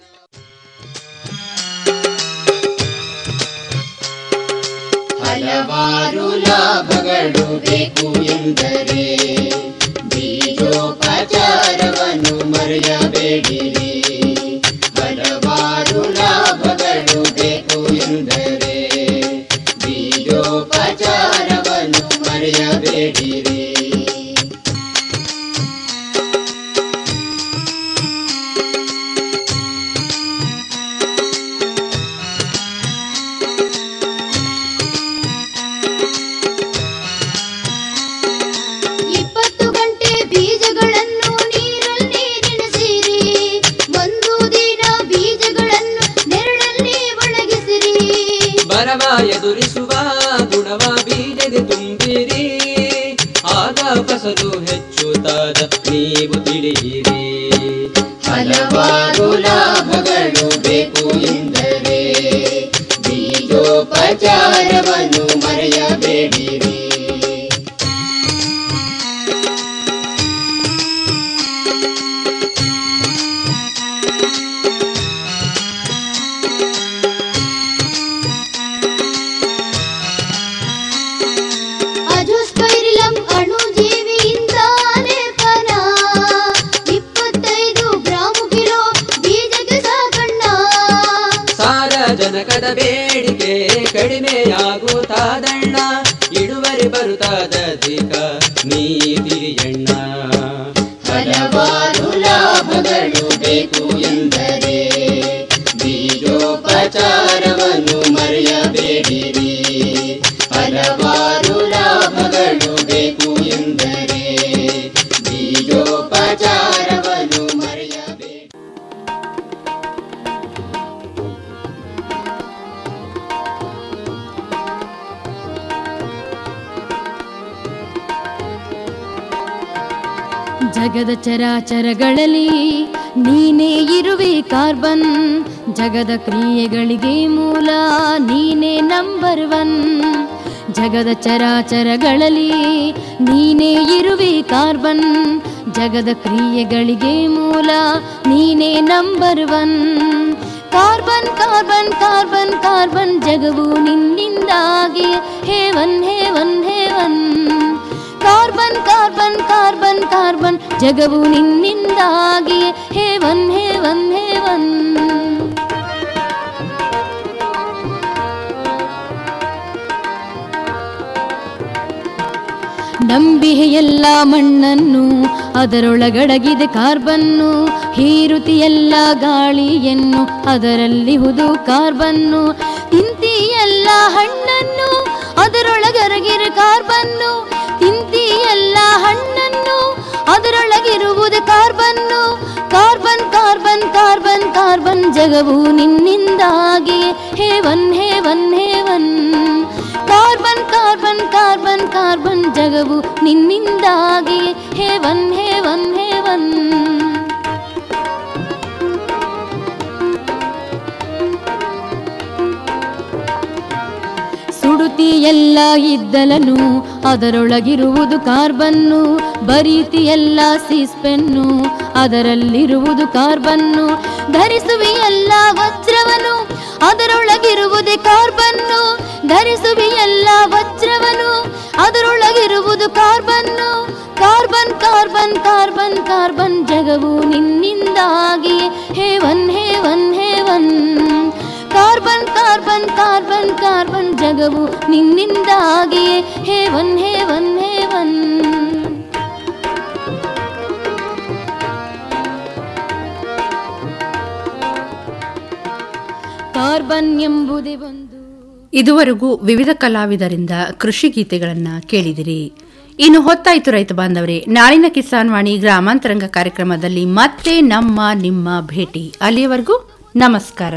ಹಲವಾರು ಲಾಭಗಳು ಬೇಕು ಎಂದರೆ ಬೀಜೋಪಚಾರವನ್ನು ಮರೆಯಬೇಡಿರಿ ಹಲವಾರು ಲಾಭಗಳು ಬೇಕು ಎಂದರೆ ಬೀಜೋಪಚಾರವನ್ನು ಮರೆಯಬೇಡಿರಿ ಇಪ್ಪತ್ತು ಗಂಟೆ ಬೀಜಗಳನ್ನು ನೀರಲ್ಲಿ ನೆನೆಸಿರಿ ಒಂದು ದಿನ ಬೀಜಗಳನ್ನು ನೆರಳಲ್ಲಿ ಒಣಗಿಸಿರಿ ಬರವ ಎದುರಿಸುವ ಗುಣವ ಬೀಜಗೆ ತುಂಬಿರಿ ಆಗ ಫಸಲು ಹೆಚ್ಚುತ್ತಾದ ನೀವು ತಿಳಿಯಿರಿ ಹಲವಾರು ಲಾಭಗಳು ಬೇಕು ಎಂದರೆ ಬೀಜೋಪಚಾರವನ್ನು ಮರೆಯಬೇಡಿರಿ ಅಜೋಸ್ಪೈರಿಲಂ ಅಣುಜೀವಿಯಿಂದ ಲೇಪನ ಇಪ್ಪತ್ತೈದು ಗ್ರಾಮು ಕಿಲೋ ಬೀಜಕ್ಕೆ ಸಾಕಣ್ಣ ಸಾರಜನಕದ ಬೇಡಿಕೆ ಕಡಿಮೆಯಾಗುತ್ತಾದಣ್ಣ ಇಳುವರಿ ಬರುತ್ತಾದಧಿಕ ನೀ ತಿಳಿಯಣ್ಣ ಹಲವಾರು ಲಾಭಗಳು ಬೇಕು ಎಂದರೆ ಬೀಜೋಪಚಾರವನ್ನು ಮರೆಯಬೇಡಿರಿ ಹಲವಾರು ಲಾಭಗಳು ಬೇಕು ಎಂದರೆ ಬೀಜೋಪಚಾರವನ್ನು ಮರೆಯಬೇಡಿ ಜಗದ ಚರಾಚರಗಳಲ್ಲಿ ನೀನೇ ಇರುವೆ ಕಾರ್ಬನ್ ಜಗದ ಕ್ರಿಯೆಗಳಿಗೆ ಮೂಲ ನೀನೇ ನಂಬರ್ ಒನ್ ಜಗದ ಚರಾಚರಗಳಲ್ಲಿ ನೀನೇ ಇರುವೆ ಕಾರ್ಬನ್ ಜಗದ ಕ್ರಿಯೆಗಳಿಗೆ ಮೂಲ ನೀನೇ number one carbon carbon carbon carbon ಜಗವು ನಿನ್ನಿಂದಾಗಿ heaven heaven heaven carbon carbon carbon carbon ಜಗವು ನಿನ್ನಿಂದಾಗಿ ಹೇವನ್ ಹೇವನ್ ಹೇವನ್ ಮಣ್ಣನ್ನು ಅದರೊಳಗಡಗಿದೆ ಕಾರ್ಬನ್ನು ಹೀರುತಿ ಎಲ್ಲ ಗಾಳಿಯನ್ನು ಅದರಲ್ಲಿ ಹುದು ಕಾರ್ಬನ್ನು ತಿಂತಿ ಎಲ್ಲ ಹಣ್ಣನ್ನು ಅದರೊಳಗರಗಿರ ಕಾರ್ಬನ್ನು ತಿಂತಿ ಎಲ್ಲ ಹಣ್ಣನ್ನು ಅದರೊಳಗಿರುವುದು carbon carbon carbon carbon carbon ಜಗವು ನಿನ್ನಿಂದಾಗಿ heaven heaven heaven carbon carbon carbon carbon ಜಗವು ನಿನ್ನಿಂದಾಗಿ ಹೇವನ್ ಹೇವನ್ ಹೇವನ್ ಸುಡುತಿ ಎಲ್ಲ ಇದ್ದಲನು ಅದರೊಳಗಿರುವುದು ಕಾರ್ಬನ್ನು ಬರೀತಿ ಎಲ್ಲ ಸೀಸ್ಪೆನ್ನು ಅದರಲ್ಲಿರುವುದು ಕಾರ್ಬನ್ನು ಧರಿಸುವಿ ಎಲ್ಲ ವಜ್ರವನು ಅದರೊಳಗಿರುವುದೇ ಕಾರ್ಬನ್ನು ಧರಿಸುವಿ ಎಲ್ಲ ವಜ್ರವನು ಅದರೊಳಗಿರುವುದು carbon carbon carbon carbon carbon ಜಗವು ನಿನ್ನಿಂದಾಗಿ heaven heaven heaven carbon carbon carbon carbon ಜಗವು ನಿನ್ನಿಂದಾಗಿ ಹೇವನ್ ಹೇವನ್ ಹೇವನ್ ಕಾರ್ಬನ್ ಎಂಬುದೇ ಒಂದು ಇದುವರೆಗೂ ವಿವಿಧ ಕಲಾವಿದರಿಂದ ಕೃಷಿ ಗೀತೆಗಳನ್ನ ಕೇಳಿದಿರಿ ಇನ್ನು ಹೊತ್ತಾಯಿತು ರೈತ ಬಾಂಧವರೇ ನಾಳಿನ ಕಿಸಾನ್ ವಾಣಿ ಗ್ರಾಮಾಂತರಂಗ ಕಾರ್ಯಕ್ರಮದಲ್ಲಿ ಮತ್ತೆ ನಮ್ಮ ನಿಮ್ಮ ಭೇಟಿ ಅಲ್ಲಿಯವರೆಗೂ ನಮಸ್ಕಾರ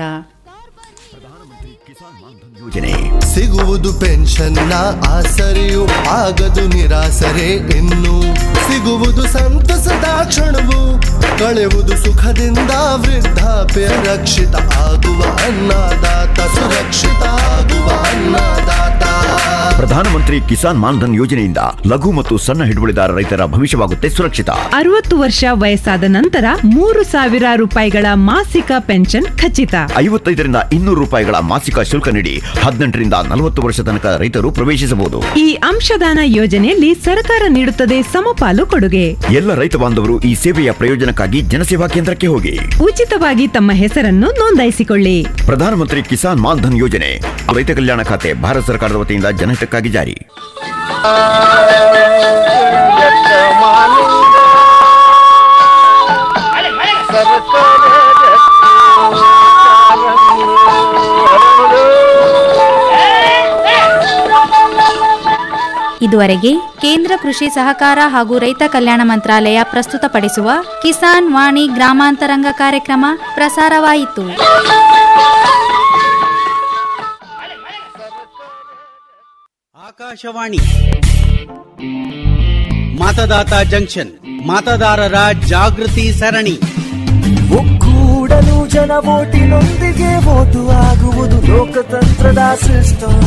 ಯೋಜನೆ ಸಿಗುವುದು ಪೆನ್ಷನ್ನ ಆಸರೆಯು ಆಗದು ನಿರಾಸರೆ ಇನ್ನು ಸಿಗುವುದು ಸಂತಸದ ಕ್ಷಣವು ಕಳೆಯುವುದು ಸುಖದಿಂದ ವೃದ್ಧಾಪ್ಯ ರಕ್ಷಿತ ಆಗುವ ಅನ್ನದಾತ ಸುರಕ್ಷಿತ ಆಗುವ ಅನ್ನದಾತ ಪ್ರಧಾನಮಂತ್ರಿ ಕಿಸಾನ್ ಮಾನ್ಧನ್ ಯೋಜನೆಯಿಂದ ಲಘು ಮತ್ತು ಸಣ್ಣ ಹಿಡುವಳಿದಾರ ರೈತರ ಭವಿಷ್ಯವಾಗುತ್ತೆ ಸುರಕ್ಷಿತ ಅರವತ್ತು ವರ್ಷ ವಯಸ್ಸಾದ ನಂತರ ಮೂರು ಸಾವಿರ ರೂಪಾಯಿಗಳ ಮಾಸಿಕ ಪೆನ್ಷನ್ ಖಚಿತ ಐವತ್ತೈದರಿಂದ ಇನ್ನೂರು ರೂಪಾಯಿಗಳ ಮಾಸಿಕ ಶುಲ್ಕ ನೀಡಿ ಹದಿನೆಂಟರಿಂದ ನಲವತ್ತು ವರ್ಷ ತನಕ ರೈತರು ಪ್ರವೇಶಿಸಬಹುದು ಈ ಅಂಶದಾನ ಯೋಜನೆಯಲ್ಲಿ ಸರ್ಕಾರ ನೀಡುತ್ತದೆ ಸಮಪಾಲು ಕೊಡುಗೆ ಎಲ್ಲ ರೈತ ಬಾಂಧವರು ಈ ಸೇವೆಯ ಪ್ರಯೋಜನಕ್ಕಾಗಿ ಜನಸೇವಾ ಕೇಂದ್ರಕ್ಕೆ ಹೋಗಿ ಉಚಿತವಾಗಿ ತಮ್ಮ ಹೆಸರನ್ನು ನೋಂದಾಯಿಸಿಕೊಳ್ಳಿ ಪ್ರಧಾನಮಂತ್ರಿ ಕಿಸಾನ್ ಮಾನ್ಧನ್ ಯೋಜನೆ ರೈತ ಕಲ್ಯಾಣ ಖಾತೆ ಭಾರತ ಸರ್ಕಾರದ ವತಿಯಿಂದ ಜನಹಿತಕ್ಕಾಗಿ ಜಾರಿ ಇದುವರೆಗೆ ಕೇಂದ್ರ ಕೃಷಿ ಸಹಕಾರ ಹಾಗೂ ರೈತ ಕಲ್ಯಾಣ ಮಂತ್ರಾಲಯ ಪ್ರಸ್ತುತಪಡಿಸುವ ಕಿಸಾನ್ ವಾಣಿ ಗ್ರಾಮಾಂತರಂಗ ಕಾರ್ಯಕ್ರಮ ಪ್ರಸಾರವಾಯಿತು ಆಕಾಶವಾಣಿ ಮತದಾತ ಜಂಕ್ಷನ್ ಮತದಾರರ ಜಾಗೃತಿ ಸರಣಿ ಒಕ್ಕೂಡಲು ಜನ ಓಟಿನೊಂದಿಗೆ ಓಟು ಆಗುವುದು ಲೋಕತಂತ್ರದ ಸಿಸ್ಟಮ್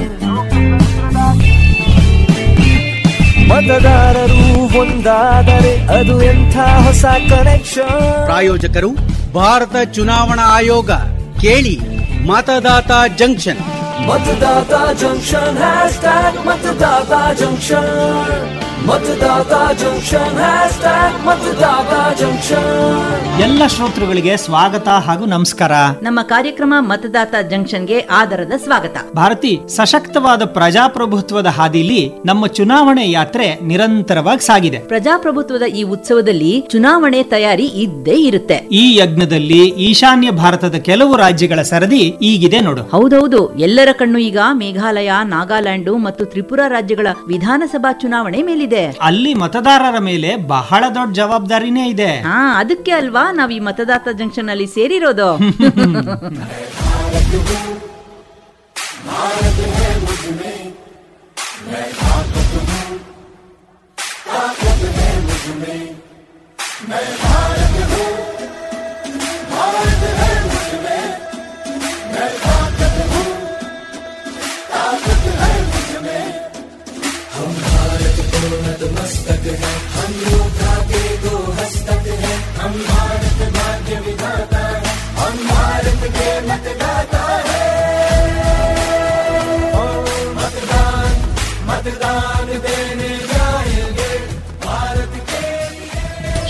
ಮತದಾರರು ಒಂದಾದರೆ ಅದು ಎಂಥ ಹೊಸ ಕನೆಕ್ಷನ್ ಪ್ರಾಯೋಜಕರು ಭಾರತ ಚುನಾವಣಾ ಆಯೋಗ ಕೇಳಿ ಮತದಾತ ಜಂಕ್ಷನ್ मतदाता जंक्शन हैशटैग मतदाता जंक्शन मतदाता जंक्शन हैशटैग मतदाता जंक्शन ಎಲ್ಲ ಶ್ರೋತೃಗಳಿಗೆ ಸ್ವಾಗತ ಹಾಗೂ ನಮಸ್ಕಾರ ನಮ್ಮ ಕಾರ್ಯಕ್ರಮ ಮತದಾತ ಜಂಕ್ಷನ್ಗೆ ಆದರದ ಸ್ವಾಗತ ಭಾರತಿ ಸಶಕ್ತವಾದ ಪ್ರಜಾಪ್ರಭುತ್ವದ ಹಾದಿಲಿ ನಮ್ಮ ಚುನಾವಣೆ ಯಾತ್ರೆ ನಿರಂತರವಾಗಿ ಸಾಗಿದೆ ಪ್ರಜಾಪ್ರಭುತ್ವದ ಈ ಉತ್ಸವದಲ್ಲಿ ಚುನಾವಣೆ ತಯಾರಿ ಇದ್ದೇ ಇರುತ್ತೆ ಈ ಯಜ್ಞದಲ್ಲಿ ಈಶಾನ್ಯ ಭಾರತದ ಕೆಲವು ರಾಜ್ಯಗಳ ಸರದಿ ಈಗಿದೆ ನೋಡು ಹೌದೌದು ಎಲ್ಲರ ಕಣ್ಣು ಈಗ ಮೇಘಾಲಯ ನಾಗಾಲ್ಯಾಂಡು ಮತ್ತು ತ್ರಿಪುರಾ ರಾಜ್ಯಗಳ ವಿಧಾನಸಭಾ ಚುನಾವಣೆ ಮೇಲಿದೆ ಅಲ್ಲಿ ಮತದಾರರ ಮೇಲೆ ಬಹಳ ದೊಡ್ಡ ಜವಾಬ್ದಾರಿನೇ ಇದೆ ಹಾ ಅದಕ್ಕೆ ಅಲ್ವಾ ನಾವ್ ಈ ಮತದಾತ ಜಂಕ್ಷನ್ ಅಲ್ಲಿ ಸೇರಿರೋದು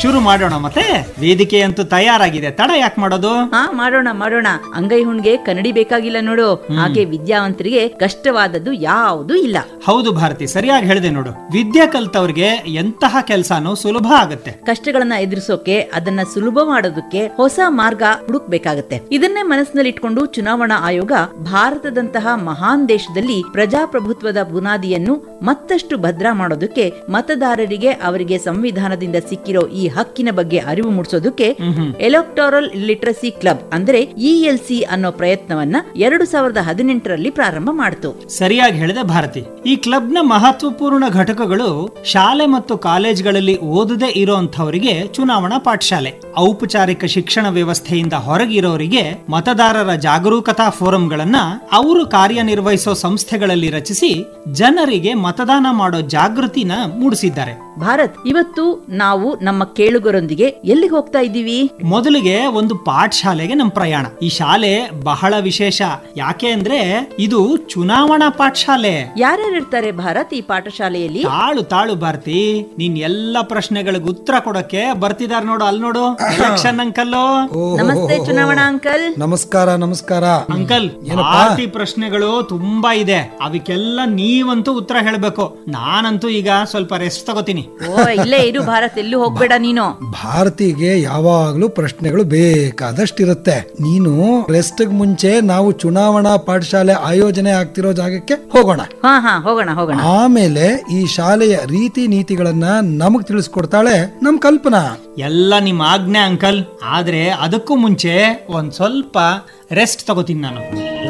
ಶುರು ಮಾಡೋಣ ಮತ್ತೆ ವೇದಿಕೆ ಅಂತೂ ತಯಾರಾಗಿದೆ ತಡ ಯಾಕೆ ಮಾಡೋದು ಹಾ ಮಾಡೋಣ ಮಾಡೋಣ ಅಂಗೈ ಹುಣ್ಗೆ ಕನ್ನಡಿ ಬೇಕಾಗಿಲ್ಲ ನೋಡು ಹಾಗೆ ವಿದ್ಯಾವಂತರಿಗೆ ಕಷ್ಟವಾದದ್ದು ಯಾವುದೂ ಇಲ್ಲ ಹೌದು ಭಾರತಿ ಸರಿಯಾಗಿ ಹೇಳಿದೆ ನೋಡು ವಿದ್ಯೆ ಕಲ್ತವ್ರಿಗೆ ಎಂತಹ ಕೆಲ್ಸಾನು ಸುಲಭ ಆಗತ್ತೆ ಕಷ್ಟಗಳನ್ನ ಎದುರಿಸೋಕೆ ಅದನ್ನ ಸುಲಭ ಮಾಡೋದಕ್ಕೆ ಹೊಸ ಮಾರ್ಗ ಹುಡುಕ್ಬೇಕಾಗತ್ತೆ ಇದನ್ನೇ ಮನಸ್ಸಿನಲ್ಲಿ ಇಟ್ಕೊಂಡು ಚುನಾವಣಾ ಆಯೋಗ ಭಾರತದಂತಹ ಮಹಾನ್ ದೇಶದಲ್ಲಿ ಪ್ರಜಾಪ್ರಭುತ್ವದ ಬುನಾದಿಯನ್ನು ಮತ್ತಷ್ಟು ಭದ್ರ ಮಾಡೋದಕ್ಕೆ ಮತದಾರರಿಗೆ ಅವರಿಗೆ ಸಂವಿಧಾನದಿಂದ ಸಿಕ್ಕಿರೋ ಈ ಹಕ್ಕಿನ ಬಗ್ಗೆ ಅರಿವು ಮೂಡಿಸೋದಕ್ಕೆ ಎಲೆಕ್ಟೋರಲ್ ಲಿಟ್ರಸಿ ಕ್ಲಬ್ ಅಂದ್ರೆ ಇಎಲ್ಸಿ ಅನ್ನೋ ಪ್ರಯತ್ನವನ್ನ ಎರಡು ಸಾವಿರದ ಹದಿನೆಂಟರಲ್ಲಿ ಪ್ರಾರಂಭ ಮಾಡಿತು ಸರಿಯಾಗಿ ಹೇಳಿದೆ ಭಾರತಿ ಈ ಕ್ಲಬ್ನ ಮಹತ್ವಪೂರ್ಣ ಘಟಕಗಳು ಶಾಲೆ ಮತ್ತು ಕಾಲೇಜ್ಗಳಲ್ಲಿ ಓದದೇ ಇರೋಂಥವರಿಗೆ ಚುನಾವಣಾ ಪಾಠಶಾಲೆ ಔಪಚಾರಿಕ ಶಿಕ್ಷಣ ವ್ಯವಸ್ಥೆಯಿಂದ ಹೊರಗಿರೋರಿಗೆ ಮತದಾರರ ಜಾಗರೂಕತಾ ಫೋರಂಗಳನ್ನ ಅವರು ಕಾರ್ಯನಿರ್ವಹಿಸೋ ಸಂಸ್ಥೆಗಳಲ್ಲಿ ರಚಿಸಿ ಜನರಿಗೆ ಮತದಾನ ಮಾಡೋ ಜಾಗೃತಿನ ಮೂಡಿಸಿದ್ದಾರೆ ಭಾರತ್ ಇವತ್ತು ನಾವು ನಮ್ಮ ಕೇಳುಗರೊಂದಿಗೆ ಎಲ್ಲಿ ಹೋಗ್ತಾ ಇದ್ದೀವಿ ಮೊದಲಿಗೆ ಒಂದು ಪಾಠಶಾಲೆಗೆ ನಮ್ಮ ಪ್ರಯಾಣ ಈ ಶಾಲೆ ಬಹಳ ವಿಶೇಷ ಯಾಕೆ ಅಂದ್ರೆ ಇದು ಚುನಾವಣಾ ಪಾಠಶಾಲೆ ಯಾರ್ಯಾರು ಇರ್ತಾರೆ ಭಾರತ್ ಈ ಪಾಠಶಾಲೆಯಲ್ಲಿ ತಾಳು ತಾಳು ಭಾರತಿ ನೀನ್ ಎಲ್ಲ ಪ್ರಶ್ನೆಗಳಿಗೆ ಉತ್ತರ ಕೊಡಕ್ಕೆ ಬರ್ತಿದಾರ ನೋಡು ಅಲ್ಲಿ ನೋಡು ಎಲೆಕ್ಷನ್ ಅಂಕಲ್ಲು ನಮಸ್ತೆ ಚುನಾವಣಾ ಅಂಕಲ್ ನಮಸ್ಕಾರ ನಮಸ್ಕಾರ ಅಂಕಲ್ ಪಾರ್ಟಿ ಪ್ರಶ್ನೆಗಳು ತುಂಬಾ ಇದೆ ಅವಕ್ಕೆಲ್ಲ ನೀವಂತೂ ಉತ್ತರ ಹೇಳ್ಬೇಕು ನಾನಂತೂ ಈಗ ಸ್ವಲ್ಪ ರೆಸ್ಟ್ ತಗೋತೀನಿ ಓ ಇಲ್ಲೇ ಇರು ಭಾರತ್ ಎಲ್ಲೂ ಹೋಗ್ಬೇಡ ನೀನು ಭಾರತಿಗೆ ಯಾವಾಗ್ಲೂ ಪ್ರಶ್ನೆಗಳು ಬೇಕಾದಷ್ಟಿರುತ್ತೆ ನೀನು ರೆಸ್ಟ್ ಮುಂಚೆ ನಾವು ಚುನಾವಣಾ ಪಾಠಶಾಲೆ ಆಯೋಜನೆ ಆಗ್ತಿರೋ ಜಾಗಕ್ಕೆ ಹೋಗೋಣ ಹಾ ಹಾ ಹೋಗೋಣ ಹೋಗೋಣ ಆಮೇಲೆ ಈ ಶಾಲೆಯ ರೀತಿ ನೀತಿಗಳನ್ನ ನಮಗ್ ತಿಳಿಸ್ಕೊಡ್ತಾಳೆ ನಮ್ ಕಲ್ಪನಾ ಎಲ್ಲ ನಿಮ್ಮ ಆಜ್ಞೆ ಅಂಕಲ್ ಆದ್ರೆ ಅದಕ್ಕೂ ಮುಂಚೆ ಒಂದ್ ಸ್ವಲ್ಪ ರೆಸ್ಟ್ ತಗೋತೀನಿ ನಾನು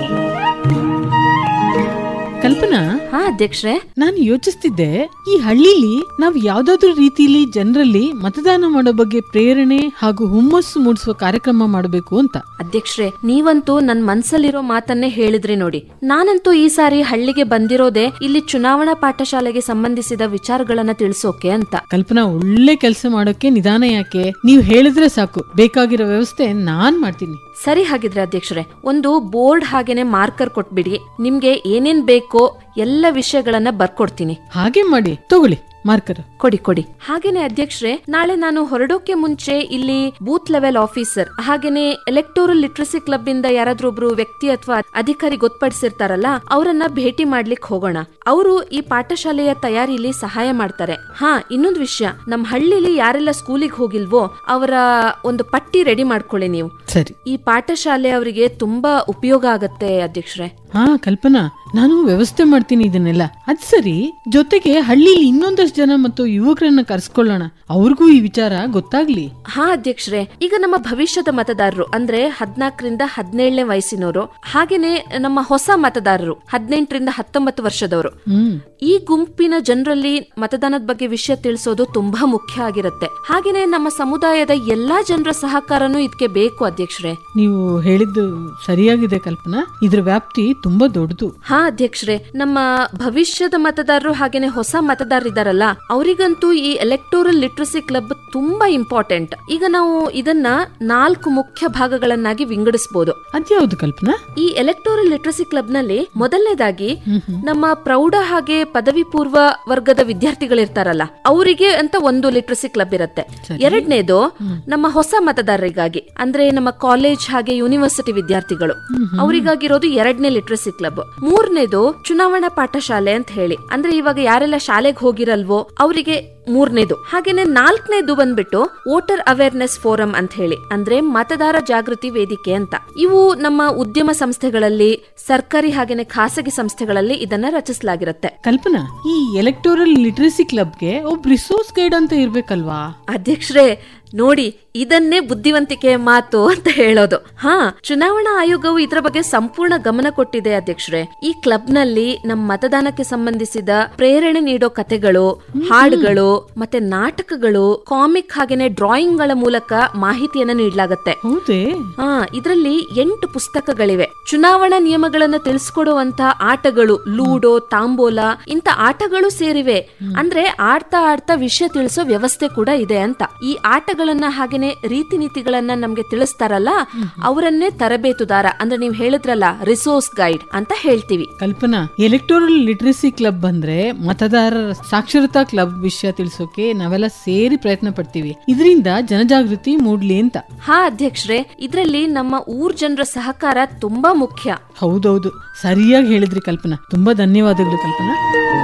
ಕಲ್ಪನಾ ಹಾ ಅಧ್ಯಕ್ಷರೇ ನಾನು ಯೋಚಿಸ್ತಿದ್ದೆ ಈ ಹಳ್ಳಿಲಿ ನಾವ್ ಯಾವ್ದಾದ್ರು ರೀತಿಲಿ ಜನರಲ್ಲಿ ಮತದಾನ ಮಾಡೋ ಬಗ್ಗೆ ಪ್ರೇರಣೆ ಹಾಗೂ ಹುಮ್ಮಸ್ಸು ಮೂಡಿಸುವ ಕಾರ್ಯಕ್ರಮ ಮಾಡಬೇಕು ಅಂತ ಅಧ್ಯಕ್ಷರೇ ನೀವಂತೂ ನನ್ ಮನ್ಸಲ್ಲಿರೋ ಮಾತನ್ನೇ ಹೇಳಿದ್ರಿ ನೋಡಿ ನಾನಂತೂ ಈ ಸಾರಿ ಹಳ್ಳಿಗೆ ಬಂದಿರೋದೇ ಇಲ್ಲಿ ಚುನಾವಣಾ ಪಾಠಶಾಲೆಗೆ ಸಂಬಂಧಿಸಿದ ವಿಚಾರಗಳನ್ನ ತಿಳಿಸೋಕೆ ಅಂತ ಕಲ್ಪನಾ ಒಳ್ಳೆ ಕೆಲಸ ಮಾಡೋಕೆ ನಿಧಾನ ಯಾಕೆ ನೀವು ಹೇಳಿದ್ರೆ ಸಾಕು ಬೇಕಾಗಿರೋ ವ್ಯವಸ್ಥೆ ನಾನ್ ಮಾಡ್ತೀನಿ ಸರಿ ಹಾಗಿದ್ರೆ ಅಧ್ಯಕ್ಷರೇ ಒಂದು ಬೋರ್ಡ್ ಹಾಗೇನೆ ಮಾರ್ಕರ್ ಕೊಟ್ಬಿಡಿ ನಿಮ್ಗೆ ಏನೇನ್ ಬೇಕೋ ಎಲ್ಲ ವಿಷಯಗಳನ್ನ ಬರ್ಕೊಡ್ತೀನಿ ಹಾಗೆ ಮಾಡಿ ತಗೊಳ್ಳಿ ಮಾರ್ಕರ್ ಕೊಡಿ ಕೊಡಿ ಹಾಗೇನೆ ಅಧ್ಯಕ್ಷರೇ ನಾಳೆ ನಾನು ಹೊರಡೋಕೆ ಮುಂಚೆ ಇಲ್ಲಿ ಬೂತ್ ಲೆವೆಲ್ ಆಫೀಸರ್ ಹಾಗೇನೆ ಎಲೆಕ್ಟೋರಲ್ ಲಿಟ್ರಸಿ ಕ್ಲಬ್ ಇಂದ ಯಾರಾದ್ರೂ ಒಬ್ರು ವ್ಯಕ್ತಿ ಅಥವಾ ಅಧಿಕಾರಿ ಗೊತ್ತಪಡಿಸಿರ್ತಾರಲ್ಲ ಅವರನ್ನ ಭೇಟಿ ಮಾಡ್ಲಿಕ್ಕೆ ಹೋಗೋಣ ಅವರು ಈ ಪಾಠಶಾಲೆಯ ತಯಾರಿಲಿ ಸಹಾಯ ಮಾಡ್ತಾರೆ ಹಾ ಇನ್ನೊಂದು ವಿಷಯ ನಮ್ ಹಳ್ಳಿಲಿ ಯಾರೆಲ್ಲ ಸ್ಕೂಲಿಗೆ ಹೋಗಿಲ್ವೋ ಅವರ ಒಂದು ಪಟ್ಟಿ ರೆಡಿ ಮಾಡ್ಕೊಳ್ಳಿ ನೀವು ಸರಿ ಈ ಪಾಠಶಾಲೆ ಅವರಿಗೆ ತುಂಬಾ ಉಪಯೋಗ ಆಗತ್ತೆ ಅಧ್ಯಕ್ಷರೇ ಹಾ ಕಲ್ಪನಾ ನಾನು ವ್ಯವಸ್ಥೆ ಮಾಡ್ತೀನಿ ಇದನ್ನೆಲ್ಲ ಅದ್ ಸರಿ ಜೊತೆಗೆ ಹಳ್ಳಿಲಿ ಇನ್ನೊಂದಷ್ಟು ಜನ ಮತ್ತು ಯುವಕರನ್ನ ಕರ್ಸ್ಕೊಳ್ಳೋಣ ಅವ್ರಿಗೂ ಈ ವಿಚಾರ ಗೊತ್ತಾಗ್ಲಿ ಹಾ ಅಧ್ಯಕ್ಷರೇ ಈಗ ನಮ್ಮ ಭವಿಷ್ಯದ ಮತದಾರರು ಅಂದ್ರೆ ಹದ್ನಾಲ್ಕರಿಂದ ಹದಿನೇಳನೇ ವಯಸ್ಸಿನವರು ಹಾಗೇನೆ ನಮ್ಮ ಹೊಸ ಮತದಾರರು ಹದಿನೆಂಟರಿಂದ ಹತ್ತೊಂಬತ್ತು ವರ್ಷದವರು ಹ್ಮ್ ಈ ಗುಂಪಿನ ಜನರಲ್ಲಿ ಮತದಾನದ ಬಗ್ಗೆ ವಿಷಯ ತಿಳಿಸೋದು ತುಂಬಾ ಮುಖ್ಯ ಆಗಿರುತ್ತೆ ಹಾಗೇನೆ ನಮ್ಮ ಸಮುದಾಯದ ಎಲ್ಲಾ ಜನರ ಸಹಕಾರನೂ ಇದಕ್ಕೆ ಬೇಕು ಅಧ್ಯಕ್ಷರೇ ನೀವು ಹೇಳಿದ್ದು ಸರಿಯಾಗಿದೆ ಕಲ್ಪನಾ ಇದ್ರ ವ್ಯಾಪ್ತಿ ತುಂಬಾ ದೊಡ್ಡದು ಹಾ ಅಧ್ಯಕ್ಷರೇ ನಮ್ಮ ಭವಿಷ್ಯದ ಮತದಾರರು ಹಾಗೇನೆ ಹೊಸ ಮತದಾರರಿದ್ದಾರಲ್ಲ ಅವರಿಗಂತೂ ಈ ಎಲೆಕ್ಟೋರಲ್ ಲಿಟ್ರಸಿ ಕ್ಲಬ್ ತುಂಬಾ ಇಂಪಾರ್ಟೆಂಟ್ ಈಗ ನಾವು ಇದನ್ನ ನಾಲ್ಕು ಮುಖ್ಯ ಭಾಗಗಳನ್ನಾಗಿ ವಿಂಗಡಿಸಬಹುದು ಅದ್ಯಾವುದು ಕಲ್ಪನಾ ಈ ಎಲೆಕ್ಟೋರಲ್ ಲಿಟ್ರಸಿ ಕ್ಲಬ್ ನಲ್ಲಿ ಮೊದಲನೇದಾಗಿ ನಮ್ಮ ಪ್ರೌಢ ಹಾಗೆ ಪದವಿ ಪೂರ್ವ ವರ್ಗದ ವಿದ್ಯಾರ್ಥಿಗಳಿರ್ತಾರಲ್ಲ ಅವರಿಗೆ ಅಂತ ಒಂದು ಲಿಟ್ರಸಿ ಕ್ಲಬ್ ಇರುತ್ತೆ ಎರಡನೇದು ನಮ್ಮ ಹೊಸ ಮತದಾರರಿಗಾಗಿ ಅಂದ್ರೆ ನಮ್ಮ ಕಾಲೇಜ್ ಹಾಗೆ ಯೂನಿವರ್ಸಿಟಿ ವಿದ್ಯಾರ್ಥಿಗಳು ಅವರಿಗಾಗಿರೋದು ಎರಡನೇ ಲಿಟ್ರಸಿ ಕ್ಲಬ್ ಮೂರನೇದು ಚುನಾವಣಾ ಪಾಠಶಾಲೆ ಅಂತ ಹೇಳಿ ಅಂದ್ರೆ ಇವಾಗ ಯಾರೆಲ್ಲ ಶಾಲೆಗೆ ಹೋಗಿರಲ್ವೋ ಅವರಿಗೆ ಮೂರನೇದು ಹಾಗೇನೆ ನಾಲ್ಕನೇದು ಬಂದ್ಬಿಟ್ಟು ವೋಟರ್ ಅವೇರ್ನೆಸ್ ಫೋರಂ ಅಂತ ಹೇಳಿ ಅಂದ್ರೆ ಮತದಾರ ಜಾಗೃತಿ ವೇದಿಕೆ ಅಂತ ಇವು ನಮ್ಮ ಉದ್ಯಮ ಸಂಸ್ಥೆಗಳಲ್ಲಿ ಸರ್ಕಾರಿ ಹಾಗೇನೆ ಖಾಸಗಿ ಸಂಸ್ಥೆಗಳಲ್ಲಿ ಇದನ್ನ ರಚಿಸಲಾಗಿರುತ್ತೆ ಕಲ್ಪನಾ ಈ ಎಲೆಕ್ಟೋರಲ್ ಲಿಟ್ರಸಿ ಕ್ಲಬ್ಗೆ ಒಬ್ಬ ರಿಸೋರ್ಸ್ ಗೈಡ್ ಅಂತ ಇರ್ಬೇಕಲ್ವಾ ಅಧ್ಯಕ್ಷರೇ ನೋಡಿ ಇದನ್ನೇ ಬುದ್ಧಿವಂತಿಕೆಯ ಮಾತು ಅಂತ ಹೇಳೋದು ಹಾ ಚುನಾವಣಾ ಆಯೋಗವು ಇದರ ಬಗ್ಗೆ ಸಂಪೂರ್ಣ ಗಮನ ಕೊಟ್ಟಿದೆ ಅಧ್ಯಕ್ಷರೇ ಈ ಕ್ಲಬ್ ನಲ್ಲಿ ನಮ್ಮ ಮತದಾನಕ್ಕೆ ಸಂಬಂಧಿಸಿದ ಪ್ರೇರಣೆ ನೀಡೋ ಕತೆಗಳು ಹಾಡುಗಳು ಮತ್ತೆ ನಾಟಕಗಳು ಕಾಮಿಕ್ ಹಾಗೇನೆ ಡ್ರಾಯಿಂಗ್ ಗಳ ಮೂಲಕ ಮಾಹಿತಿಯನ್ನ ನೀಡಲಾಗತ್ತೆ ಹೌದೇ ಹಾ ಇದರಲ್ಲಿ ಎಂಟು ಪುಸ್ತಕಗಳಿವೆ ಚುನಾವಣಾ ನಿಯಮಗಳನ್ನ ತಿಳಿಸ್ಕೊಡುವಂತ ಆಟಗಳು ಲೂಡೋ ತಾಂಬೋಲಾ ಇಂತ ಆಟಗಳು ಸೇರಿವೆ ಅಂದ್ರೆ ಆಡ್ತಾ ಆಡ್ತಾ ವಿಷಯ ತಿಳಿಸೋ ವ್ಯವಸ್ಥೆ ಕೂಡ ಇದೆ ಅಂತ ಈ ಆಟಗಳ ನಿಯಮಗಳನ್ನ ಹಾಗೇನೆ ರೀತಿ ನೀತಿಗಳನ್ನ ನಮ್ಗೆ ತಿಳಿಸ್ತಾರಲ್ಲ ಅವರನ್ನೇ ತರಬೇತುದಾರ ಅಂದ್ರೆ ನೀವು ಹೇಳಿದ್ರಲ್ಲ ರಿಸೋರ್ಸ್ ಗೈಡ್ ಅಂತ ಹೇಳ್ತೀವಿ ಕಲ್ಪನಾ ಎಲೆಕ್ಟೋರಲ್ ಲಿಟ್ರಸಿ ಕ್ಲಬ್ ಬಂದ್ರೆ ಮತದಾರರ ಸಾಕ್ಷರತಾ ಕ್ಲಬ್ ವಿಷಯ ತಿಳಿಸೋಕೆ ನಾವೆಲ್ಲ ಸೇರಿ ಪ್ರಯತ್ನ ಪಡ್ತೀವಿ ಇದರಿಂದ ಜನಜಾಗೃತಿ ಮೂಡ್ಲಿ ಅಂತ ಹಾ ಅಧ್ಯಕ್ಷರೇ ಇದ್ರಲ್ಲಿ ನಮ್ಮ ಊರ್ ಜನರ ಸಹಕಾರ ತುಂಬಾ ಮುಖ್ಯ ಹೌದೌದು ಸರಿಯಾಗಿ ಹೇಳಿದ್ರಿ ಕಲ್ಪನಾ ತುಂಬಾ ಧನ್ಯವಾದಗಳು ಕಲ್ಪನಾ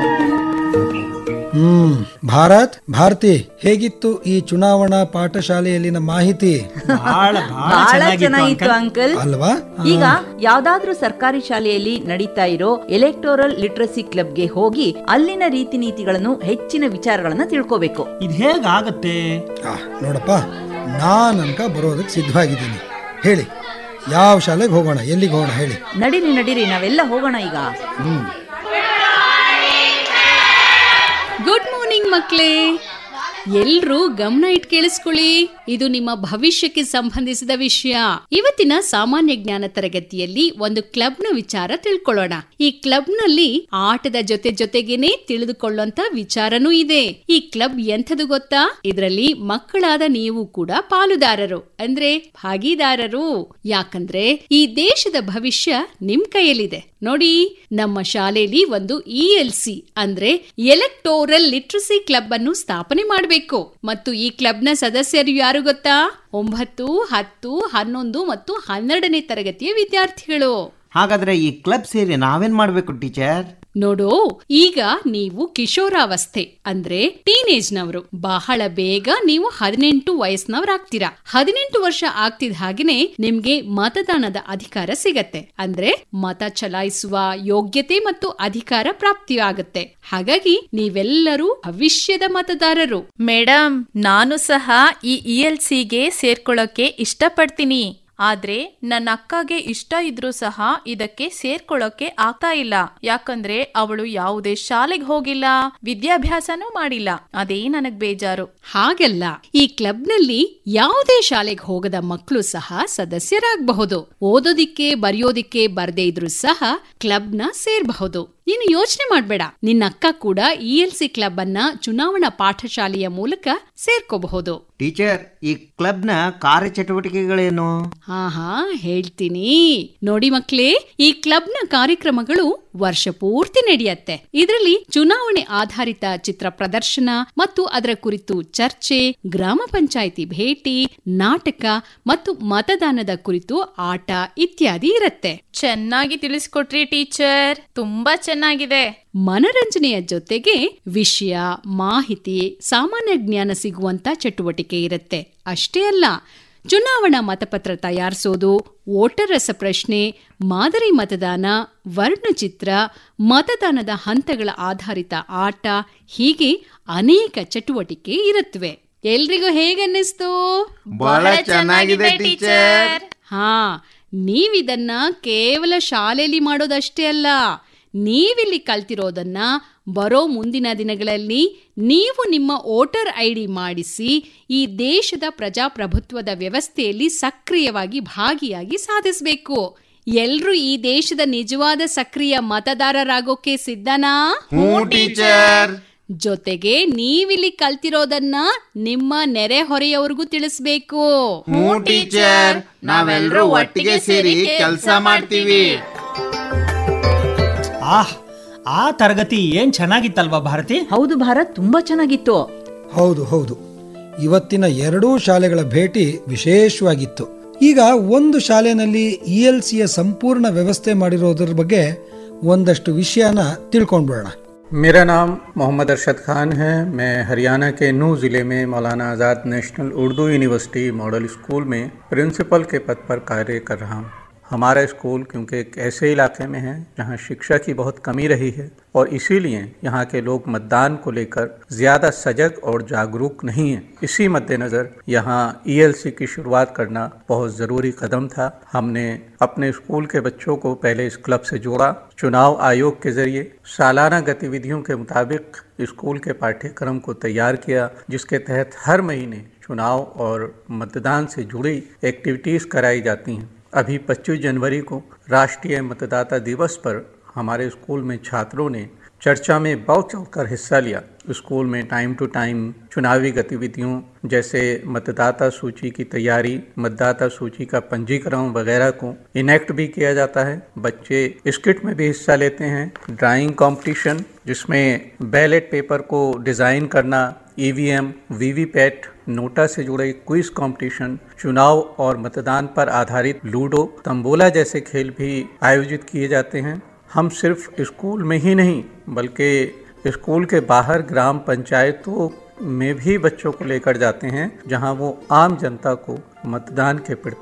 ಹ್ಮ್ ಭಾರತ್ ಭಾರತಿ ಹೇಗಿತ್ತು ಈ ಚುನಾವಣಾ ಪಾಠಶಾಲೆಯಲ್ಲಿನ ಮಾಹಿತಿ ಬಹಳ ಚೆನ್ನಾಗಿತ್ತು ಅಂಕಲ್ ಅಲ್ವಾ ಈಗ ಯಾವ್ದಾದ್ರೂ ಸರ್ಕಾರಿ ಶಾಲೆಯಲ್ಲಿ ನಡೀತಾ ಇರೋ ಎಲೆಕ್ಟೋರಲ್ ಲಿಟ್ರಸಿ ಕ್ಲಬ್ಗೆ ಹೋಗಿ ಅಲ್ಲಿನ ರೀತಿ ನೀತಿಗಳನ್ನು ಹೆಚ್ಚಿನ ವಿಚಾರಗಳನ್ನ ತಿಳ್ಕೋಬೇಕು ಇದು ಹೇಗಾಗತ್ತೆ ನೋಡಪ್ಪ ನಾನಂಕ ಬರೋದಕ್ಕೆ ಸಿದ್ಧವಾಗಿದ್ದೀನಿ ಹೇಳಿ ಯಾವ ಶಾಲೆಗೆ ಹೋಗೋಣ ಎಲ್ಲಿಗೆ ಹೋಗೋಣ ಹೇಳಿ ನಡೀರಿ ನಡೀರಿ ನಾವೆಲ್ಲ ಹೋಗೋಣ ಈಗ ಹ್ಮ್ ಗುಡ್ ಮಾರ್ನಿಂಗ್ ಮಕ್ಕಳೇ ಎಲ್ರೂ ಗಮನ ಇಟ್ ಕೇಳಿಸ್ಕೊಳ್ಳಿ ಇದು ನಿಮ್ಮ ಭವಿಷ್ಯಕ್ಕೆ ಸಂಬಂಧಿಸಿದ ವಿಷಯ ಇವತ್ತಿನ ಸಾಮಾನ್ಯ ಜ್ಞಾನ ತರಗತಿಯಲ್ಲಿ ಒಂದು ಕ್ಲಬ್ನ ವಿಚಾರ ತಿಳ್ಕೊಳ್ಳೋಣ ಈ ಕ್ಲಬ್ನಲ್ಲಿ ಆಟದ ಜೊತೆ ಜೊತೆಗೇನೆ ತಿಳಿದುಕೊಳ್ಳುವಂತ ವಿಚಾರನೂ ಇದೆ ಈ ಕ್ಲಬ್ ಎಂಥದು ಗೊತ್ತಾ ಇದರಲ್ಲಿ ಮಕ್ಕಳಾದ ನೀವು ಕೂಡ ಪಾಲುದಾರರು ಅಂದ್ರೆ ಭಾಗಿದಾರರು ಯಾಕಂದ್ರೆ ಈ ದೇಶದ ಭವಿಷ್ಯ ನಿಮ್ ಕೈಯಲ್ಲಿದೆ ನೋಡಿ ನಮ್ಮ ಶಾಲೆಯಲ್ಲಿ ಒಂದು ಇ ಎಲ್ ಸಿ ಅಂದ್ರೆ ಎಲೆಕ್ಟೋರಲ್ ಲಿಟ್ರಸಿ ಕ್ಲಬ್ ಅನ್ನು ಸ್ಥಾಪನೆ ಮಾಡಬೇಕು ಮತ್ತು ಈ ಕ್ಲಬ್ನ ಸದಸ್ಯರು ಯಾರು ಗೊತ್ತಾ ಒಂಬತ್ತು ಹತ್ತು ಹನ್ನೊಂದು ಮತ್ತು ಹನ್ನೆರಡನೇ ತರಗತಿಯ ವಿದ್ಯಾರ್ಥಿಗಳು ಹಾಗಾದ್ರೆ ಈ ಕ್ಲಬ್ ಸೇರಿ ನಾವೇನ್ ಮಾಡ್ಬೇಕು ಟೀಚರ್ ನೋಡು ಈಗ ನೀವು ಕಿಶೋರಾವಸ್ಥೆ ಅಂದ್ರೆ ಟೀನೇಜ್ನವರು ಬಹಳ ಬೇಗ ನೀವು ಹದಿನೆಂಟು ವಯಸ್ಸಿನವರಾಗ್ತೀರಾ ಹದಿನೆಂಟು ವರ್ಷ ಆಗ್ತಿದ ಹಾಗೆನೆ ನಿಮ್ಗೆ ಮತದಾನದ ಅಧಿಕಾರ ಸಿಗತ್ತೆ ಅಂದ್ರೆ ಮತ ಚಲಾಯಿಸುವ ಯೋಗ್ಯತೆ ಮತ್ತು ಅಧಿಕಾರ ಪ್ರಾಪ್ತಿಯಾಗತ್ತೆ ಹಾಗಾಗಿ ನೀವೆಲ್ಲರೂ ಭವಿಷ್ಯದ ಮತದಾರರು ಮೇಡಮ್ ನಾನು ಸಹ ಈ ಇ ಎಲ್ ಸಿಗೆ ಸೇರ್ಕೊಳ್ಳೋಕೆ ಇಷ್ಟಪಡ್ತೀನಿ ಆದ್ರೆ ನನ್ನ ಅಕ್ಕಗೆ ಇಷ್ಟ ಇದ್ರೂ ಸಹ ಇದಕ್ಕೆ ಸೇರ್ಕೊಳ್ಳೋಕೆ ಆಗ್ತಾ ಇಲ್ಲ ಯಾಕಂದ್ರೆ ಅವಳು ಯಾವುದೇ ಶಾಲೆಗೆ ಹೋಗಿಲ್ಲ ವಿದ್ಯಾಭ್ಯಾಸನೂ ಮಾಡಿಲ್ಲ ಅದೇ ನನಗ್ ಬೇಜಾರು ಹಾಗಲ್ಲ ಈ ಕ್ಲಬ್ನಲ್ಲಿ ಯಾವುದೇ ಶಾಲೆಗೆ ಹೋಗದ ಮಕ್ಕಳು ಸಹ ಸದಸ್ಯರಾಗಬಹುದು ಓದೋದಿಕ್ಕೆ ಬರೆಯೋದಿಕ್ಕೆ ಬರ್ದೇ ಇದ್ರೂ ಸಹ ಕ್ಲಬ್ನ ಸೇರ್ಬಹುದು ನೀನು ಯೋಚನೆ ಮಾಡ್ಬೇಡ ನಿನ್ನ ಅಕ್ಕ ಕೂಡ ಇ ಎಲ್ ಸಿ ಕ್ಲಬ್ ಅನ್ನ ಚುನಾವಣಾ ಪಾಠಶಾಲೆಯ ಮೂಲಕ ಸೇರ್ಕೋಬಹುದು ಟೀಚರ್ ಈ ಕ್ಲಬ್ನ ಕಾರ್ಯಚಟುವಟಿಕೆಗಳೇನು ಹಾ ಹಾ ಹೇಳ್ತೀನಿ ನೋಡಿ ಮಕ್ಳೇ ಈ ಕ್ಲಬ್ನ ಕಾರ್ಯಕ್ರಮಗಳು ವರ್ಷ ಪೂರ್ತಿ ನಡೆಯತ್ತೆ ಇದರಲ್ಲಿ ಚುನಾವಣೆ ಆಧಾರಿತ ಚಿತ್ರ ಪ್ರದರ್ಶನ ಮತ್ತು ಅದರ ಕುರಿತು ಚರ್ಚೆ ಗ್ರಾಮ ಪಂಚಾಯಿತಿ ಭೇಟಿ ನಾಟಕ ಮತ್ತು ಮತದಾನದ ಕುರಿತು ಆಟ ಇತ್ಯಾದಿ ಇರತ್ತೆ ಚೆನ್ನಾಗಿ ತಿಳಿಸ್ಕೊಟ್ರಿ ಟೀಚರ್ ತುಂಬಾ ಚೆನ್ನಾಗಿದೆ ಮನರಂಜನೆಯ ಜೊತೆಗೆ ವಿಷಯ ಮಾಹಿತಿ ಸಾಮಾನ್ಯ ಜ್ಞಾನ ಸಿಗುವಂತ ಚಟುವಟಿಕೆ ಇರುತ್ತೆ ಅಷ್ಟೇ ಅಲ್ಲ ಚುನಾವಣಾ ಮತಪತ್ರ ತಯಾರಿಸೋದು ವೋಟರ್ ರಸಪ್ರಶ್ನೆ ಮಾದರಿ ಮತದಾನ ವರ್ಣಚಿತ್ರ ಮತದಾನದ ಹಂತಗಳ ಆಧಾರಿತ ಆಟ ಹೀಗೆ ಅನೇಕ ಚಟುವಟಿಕೆ ಇರುತ್ತವೆ ಎಲ್ರಿಗೂ ಹೇಗನ್ನಿಸ್ತು ಬಹಳ ಚೆನ್ನಾಗಿದೆ ಟೀಚರ್ ಹಾ ನೀವಿದನ್ನ ಕೇವಲ ಶಾಲೆಯಲ್ಲಿ ಮಾಡೋದಷ್ಟೇ ಅಲ್ಲ ನೀವಿಲ್ಲಿ ಕಲ್ತಿರೋದನ್ನ ಬರೋ ಮುಂದಿನ ದಿನಗಳಲ್ಲಿ ನೀವು ನಿಮ್ಮ ವೋಟರ್ ಐ ಡಿ ಮಾಡಿಸಿ ಈ ದೇಶದ ಪ್ರಜಾಪ್ರಭುತ್ವದ ವ್ಯವಸ್ಥೆಯಲ್ಲಿ ಸಕ್ರಿಯವಾಗಿ ಭಾಗಿಯಾಗಿ ಸಾಧಿಸಬೇಕು ಎಲ್ರೂ ಈ ದೇಶದ ನಿಜವಾದ ಸಕ್ರಿಯ ಮತದಾರರಾಗೋಕೆ ಸಿದ್ಧನಾ ಟೀಚರ್ ಜೊತೆಗೆ ನೀವಿಲ್ಲಿ ಕಲ್ತಿರೋದನ್ನ ನಿಮ್ಮ ನೆರೆಹೊರೆಯವರಿಗೂ ತಿಳಿಸ್ಬೇಕು ಹ್ಞೂ ಟೀಚರ್ ನಾವೆಲ್ಲರೂ ಒಟ್ಟಿಗೆ ಸೇರಿ ಕೆಲಸ ಮಾಡ್ತೀವಿ ಆಹ್ ಆ ತರಗತಿ ಏನ್ ಚೆನ್ನಾಗಿತ್ತಲ್ವಾ ಭಾರತಿ ಹೌದು ಭಾರತ್ ತುಂಬಾ ಚೆನ್ನಾಗಿತ್ತು ಹೌದು ಹೌದು ಇವತ್ತಿನ ಎರಡೂ ಶಾಲೆಗಳ ಭೇಟಿ ವಿಶೇಷವಾಗಿತ್ತು ಈಗ ಒಂದು ಶಾಲೆನಲ್ಲಿ ಇ ಎಲ್ ಸಿಯ ಸಂಪೂರ್ಣ ವ್ಯವಸ್ಥೆ ಮಾಡಿರೋದ್ರ ಬಗ್ಗೆ ಒಂದಷ್ಟು ವಿಷಯನ ತಿಳ್ಕೊಂಡ್ಬಿಡೋಣ मेरा नाम मोहम्मद अरशद खान है मैं हरियाणा के नू ज़िले में Maulana Azad national Urdu university model school में प्रिंसिपल के पद पर कार्य कर रहा हूँ हमारा स्कूल क्योंकि एक ऐसे इलाके में है जहाँ शिक्षा की बहुत कमी रही है और इसीलिए यहाँ के लोग मतदान को लेकर ज़्यादा सजग और जागरूक नहीं हैं इसी मद्देनज़र यहाँ ईएलसी की शुरुआत करना बहुत ज़रूरी कदम था हमने अपने स्कूल के बच्चों को पहले इस क्लब से जोड़ा चुनाव आयोग के जरिए सालाना गतिविधियों के मुताबिक स्कूल के पाठ्यक्रम को तैयार किया जिसके तहत हर महीने चुनाव और मतदान से जुड़ी एक्टिविटीज़ कराई जाती हैं अभी 25 जनवरी को राष्ट्रीय मतदाता दिवस पर हमारे स्कूल में छात्रों ने चर्चा में बहुत चढ़कर हिस्सा लिया स्कूल में टाइम टू टाइम चुनावी गतिविधियों जैसे मतदाता सूची की तैयारी मतदाता सूची का पंजीकरण वगैरह को इनेक्ट भी किया जाता है बच्चे स्किट में भी हिस्सा लेते हैं ड्राइंग कंपटीशन जिसमें बैलेट पेपर को डिजाइन करना ईवीएम वीवीपैट नोटा से जुड़े क्विज कंपटीशन चुनाव और मतदान पर आधारित लूडो तंबोला जैसे खेल भी आयोजित किए जाते हैं हम सिर्फ स्कूल में ही नहीं बल्कि स्कूल के बाहर ग्राम पंचायतों में भी बच्चों को लेकर जाते हैं जहां वो आम जनता को मतदान के प्रति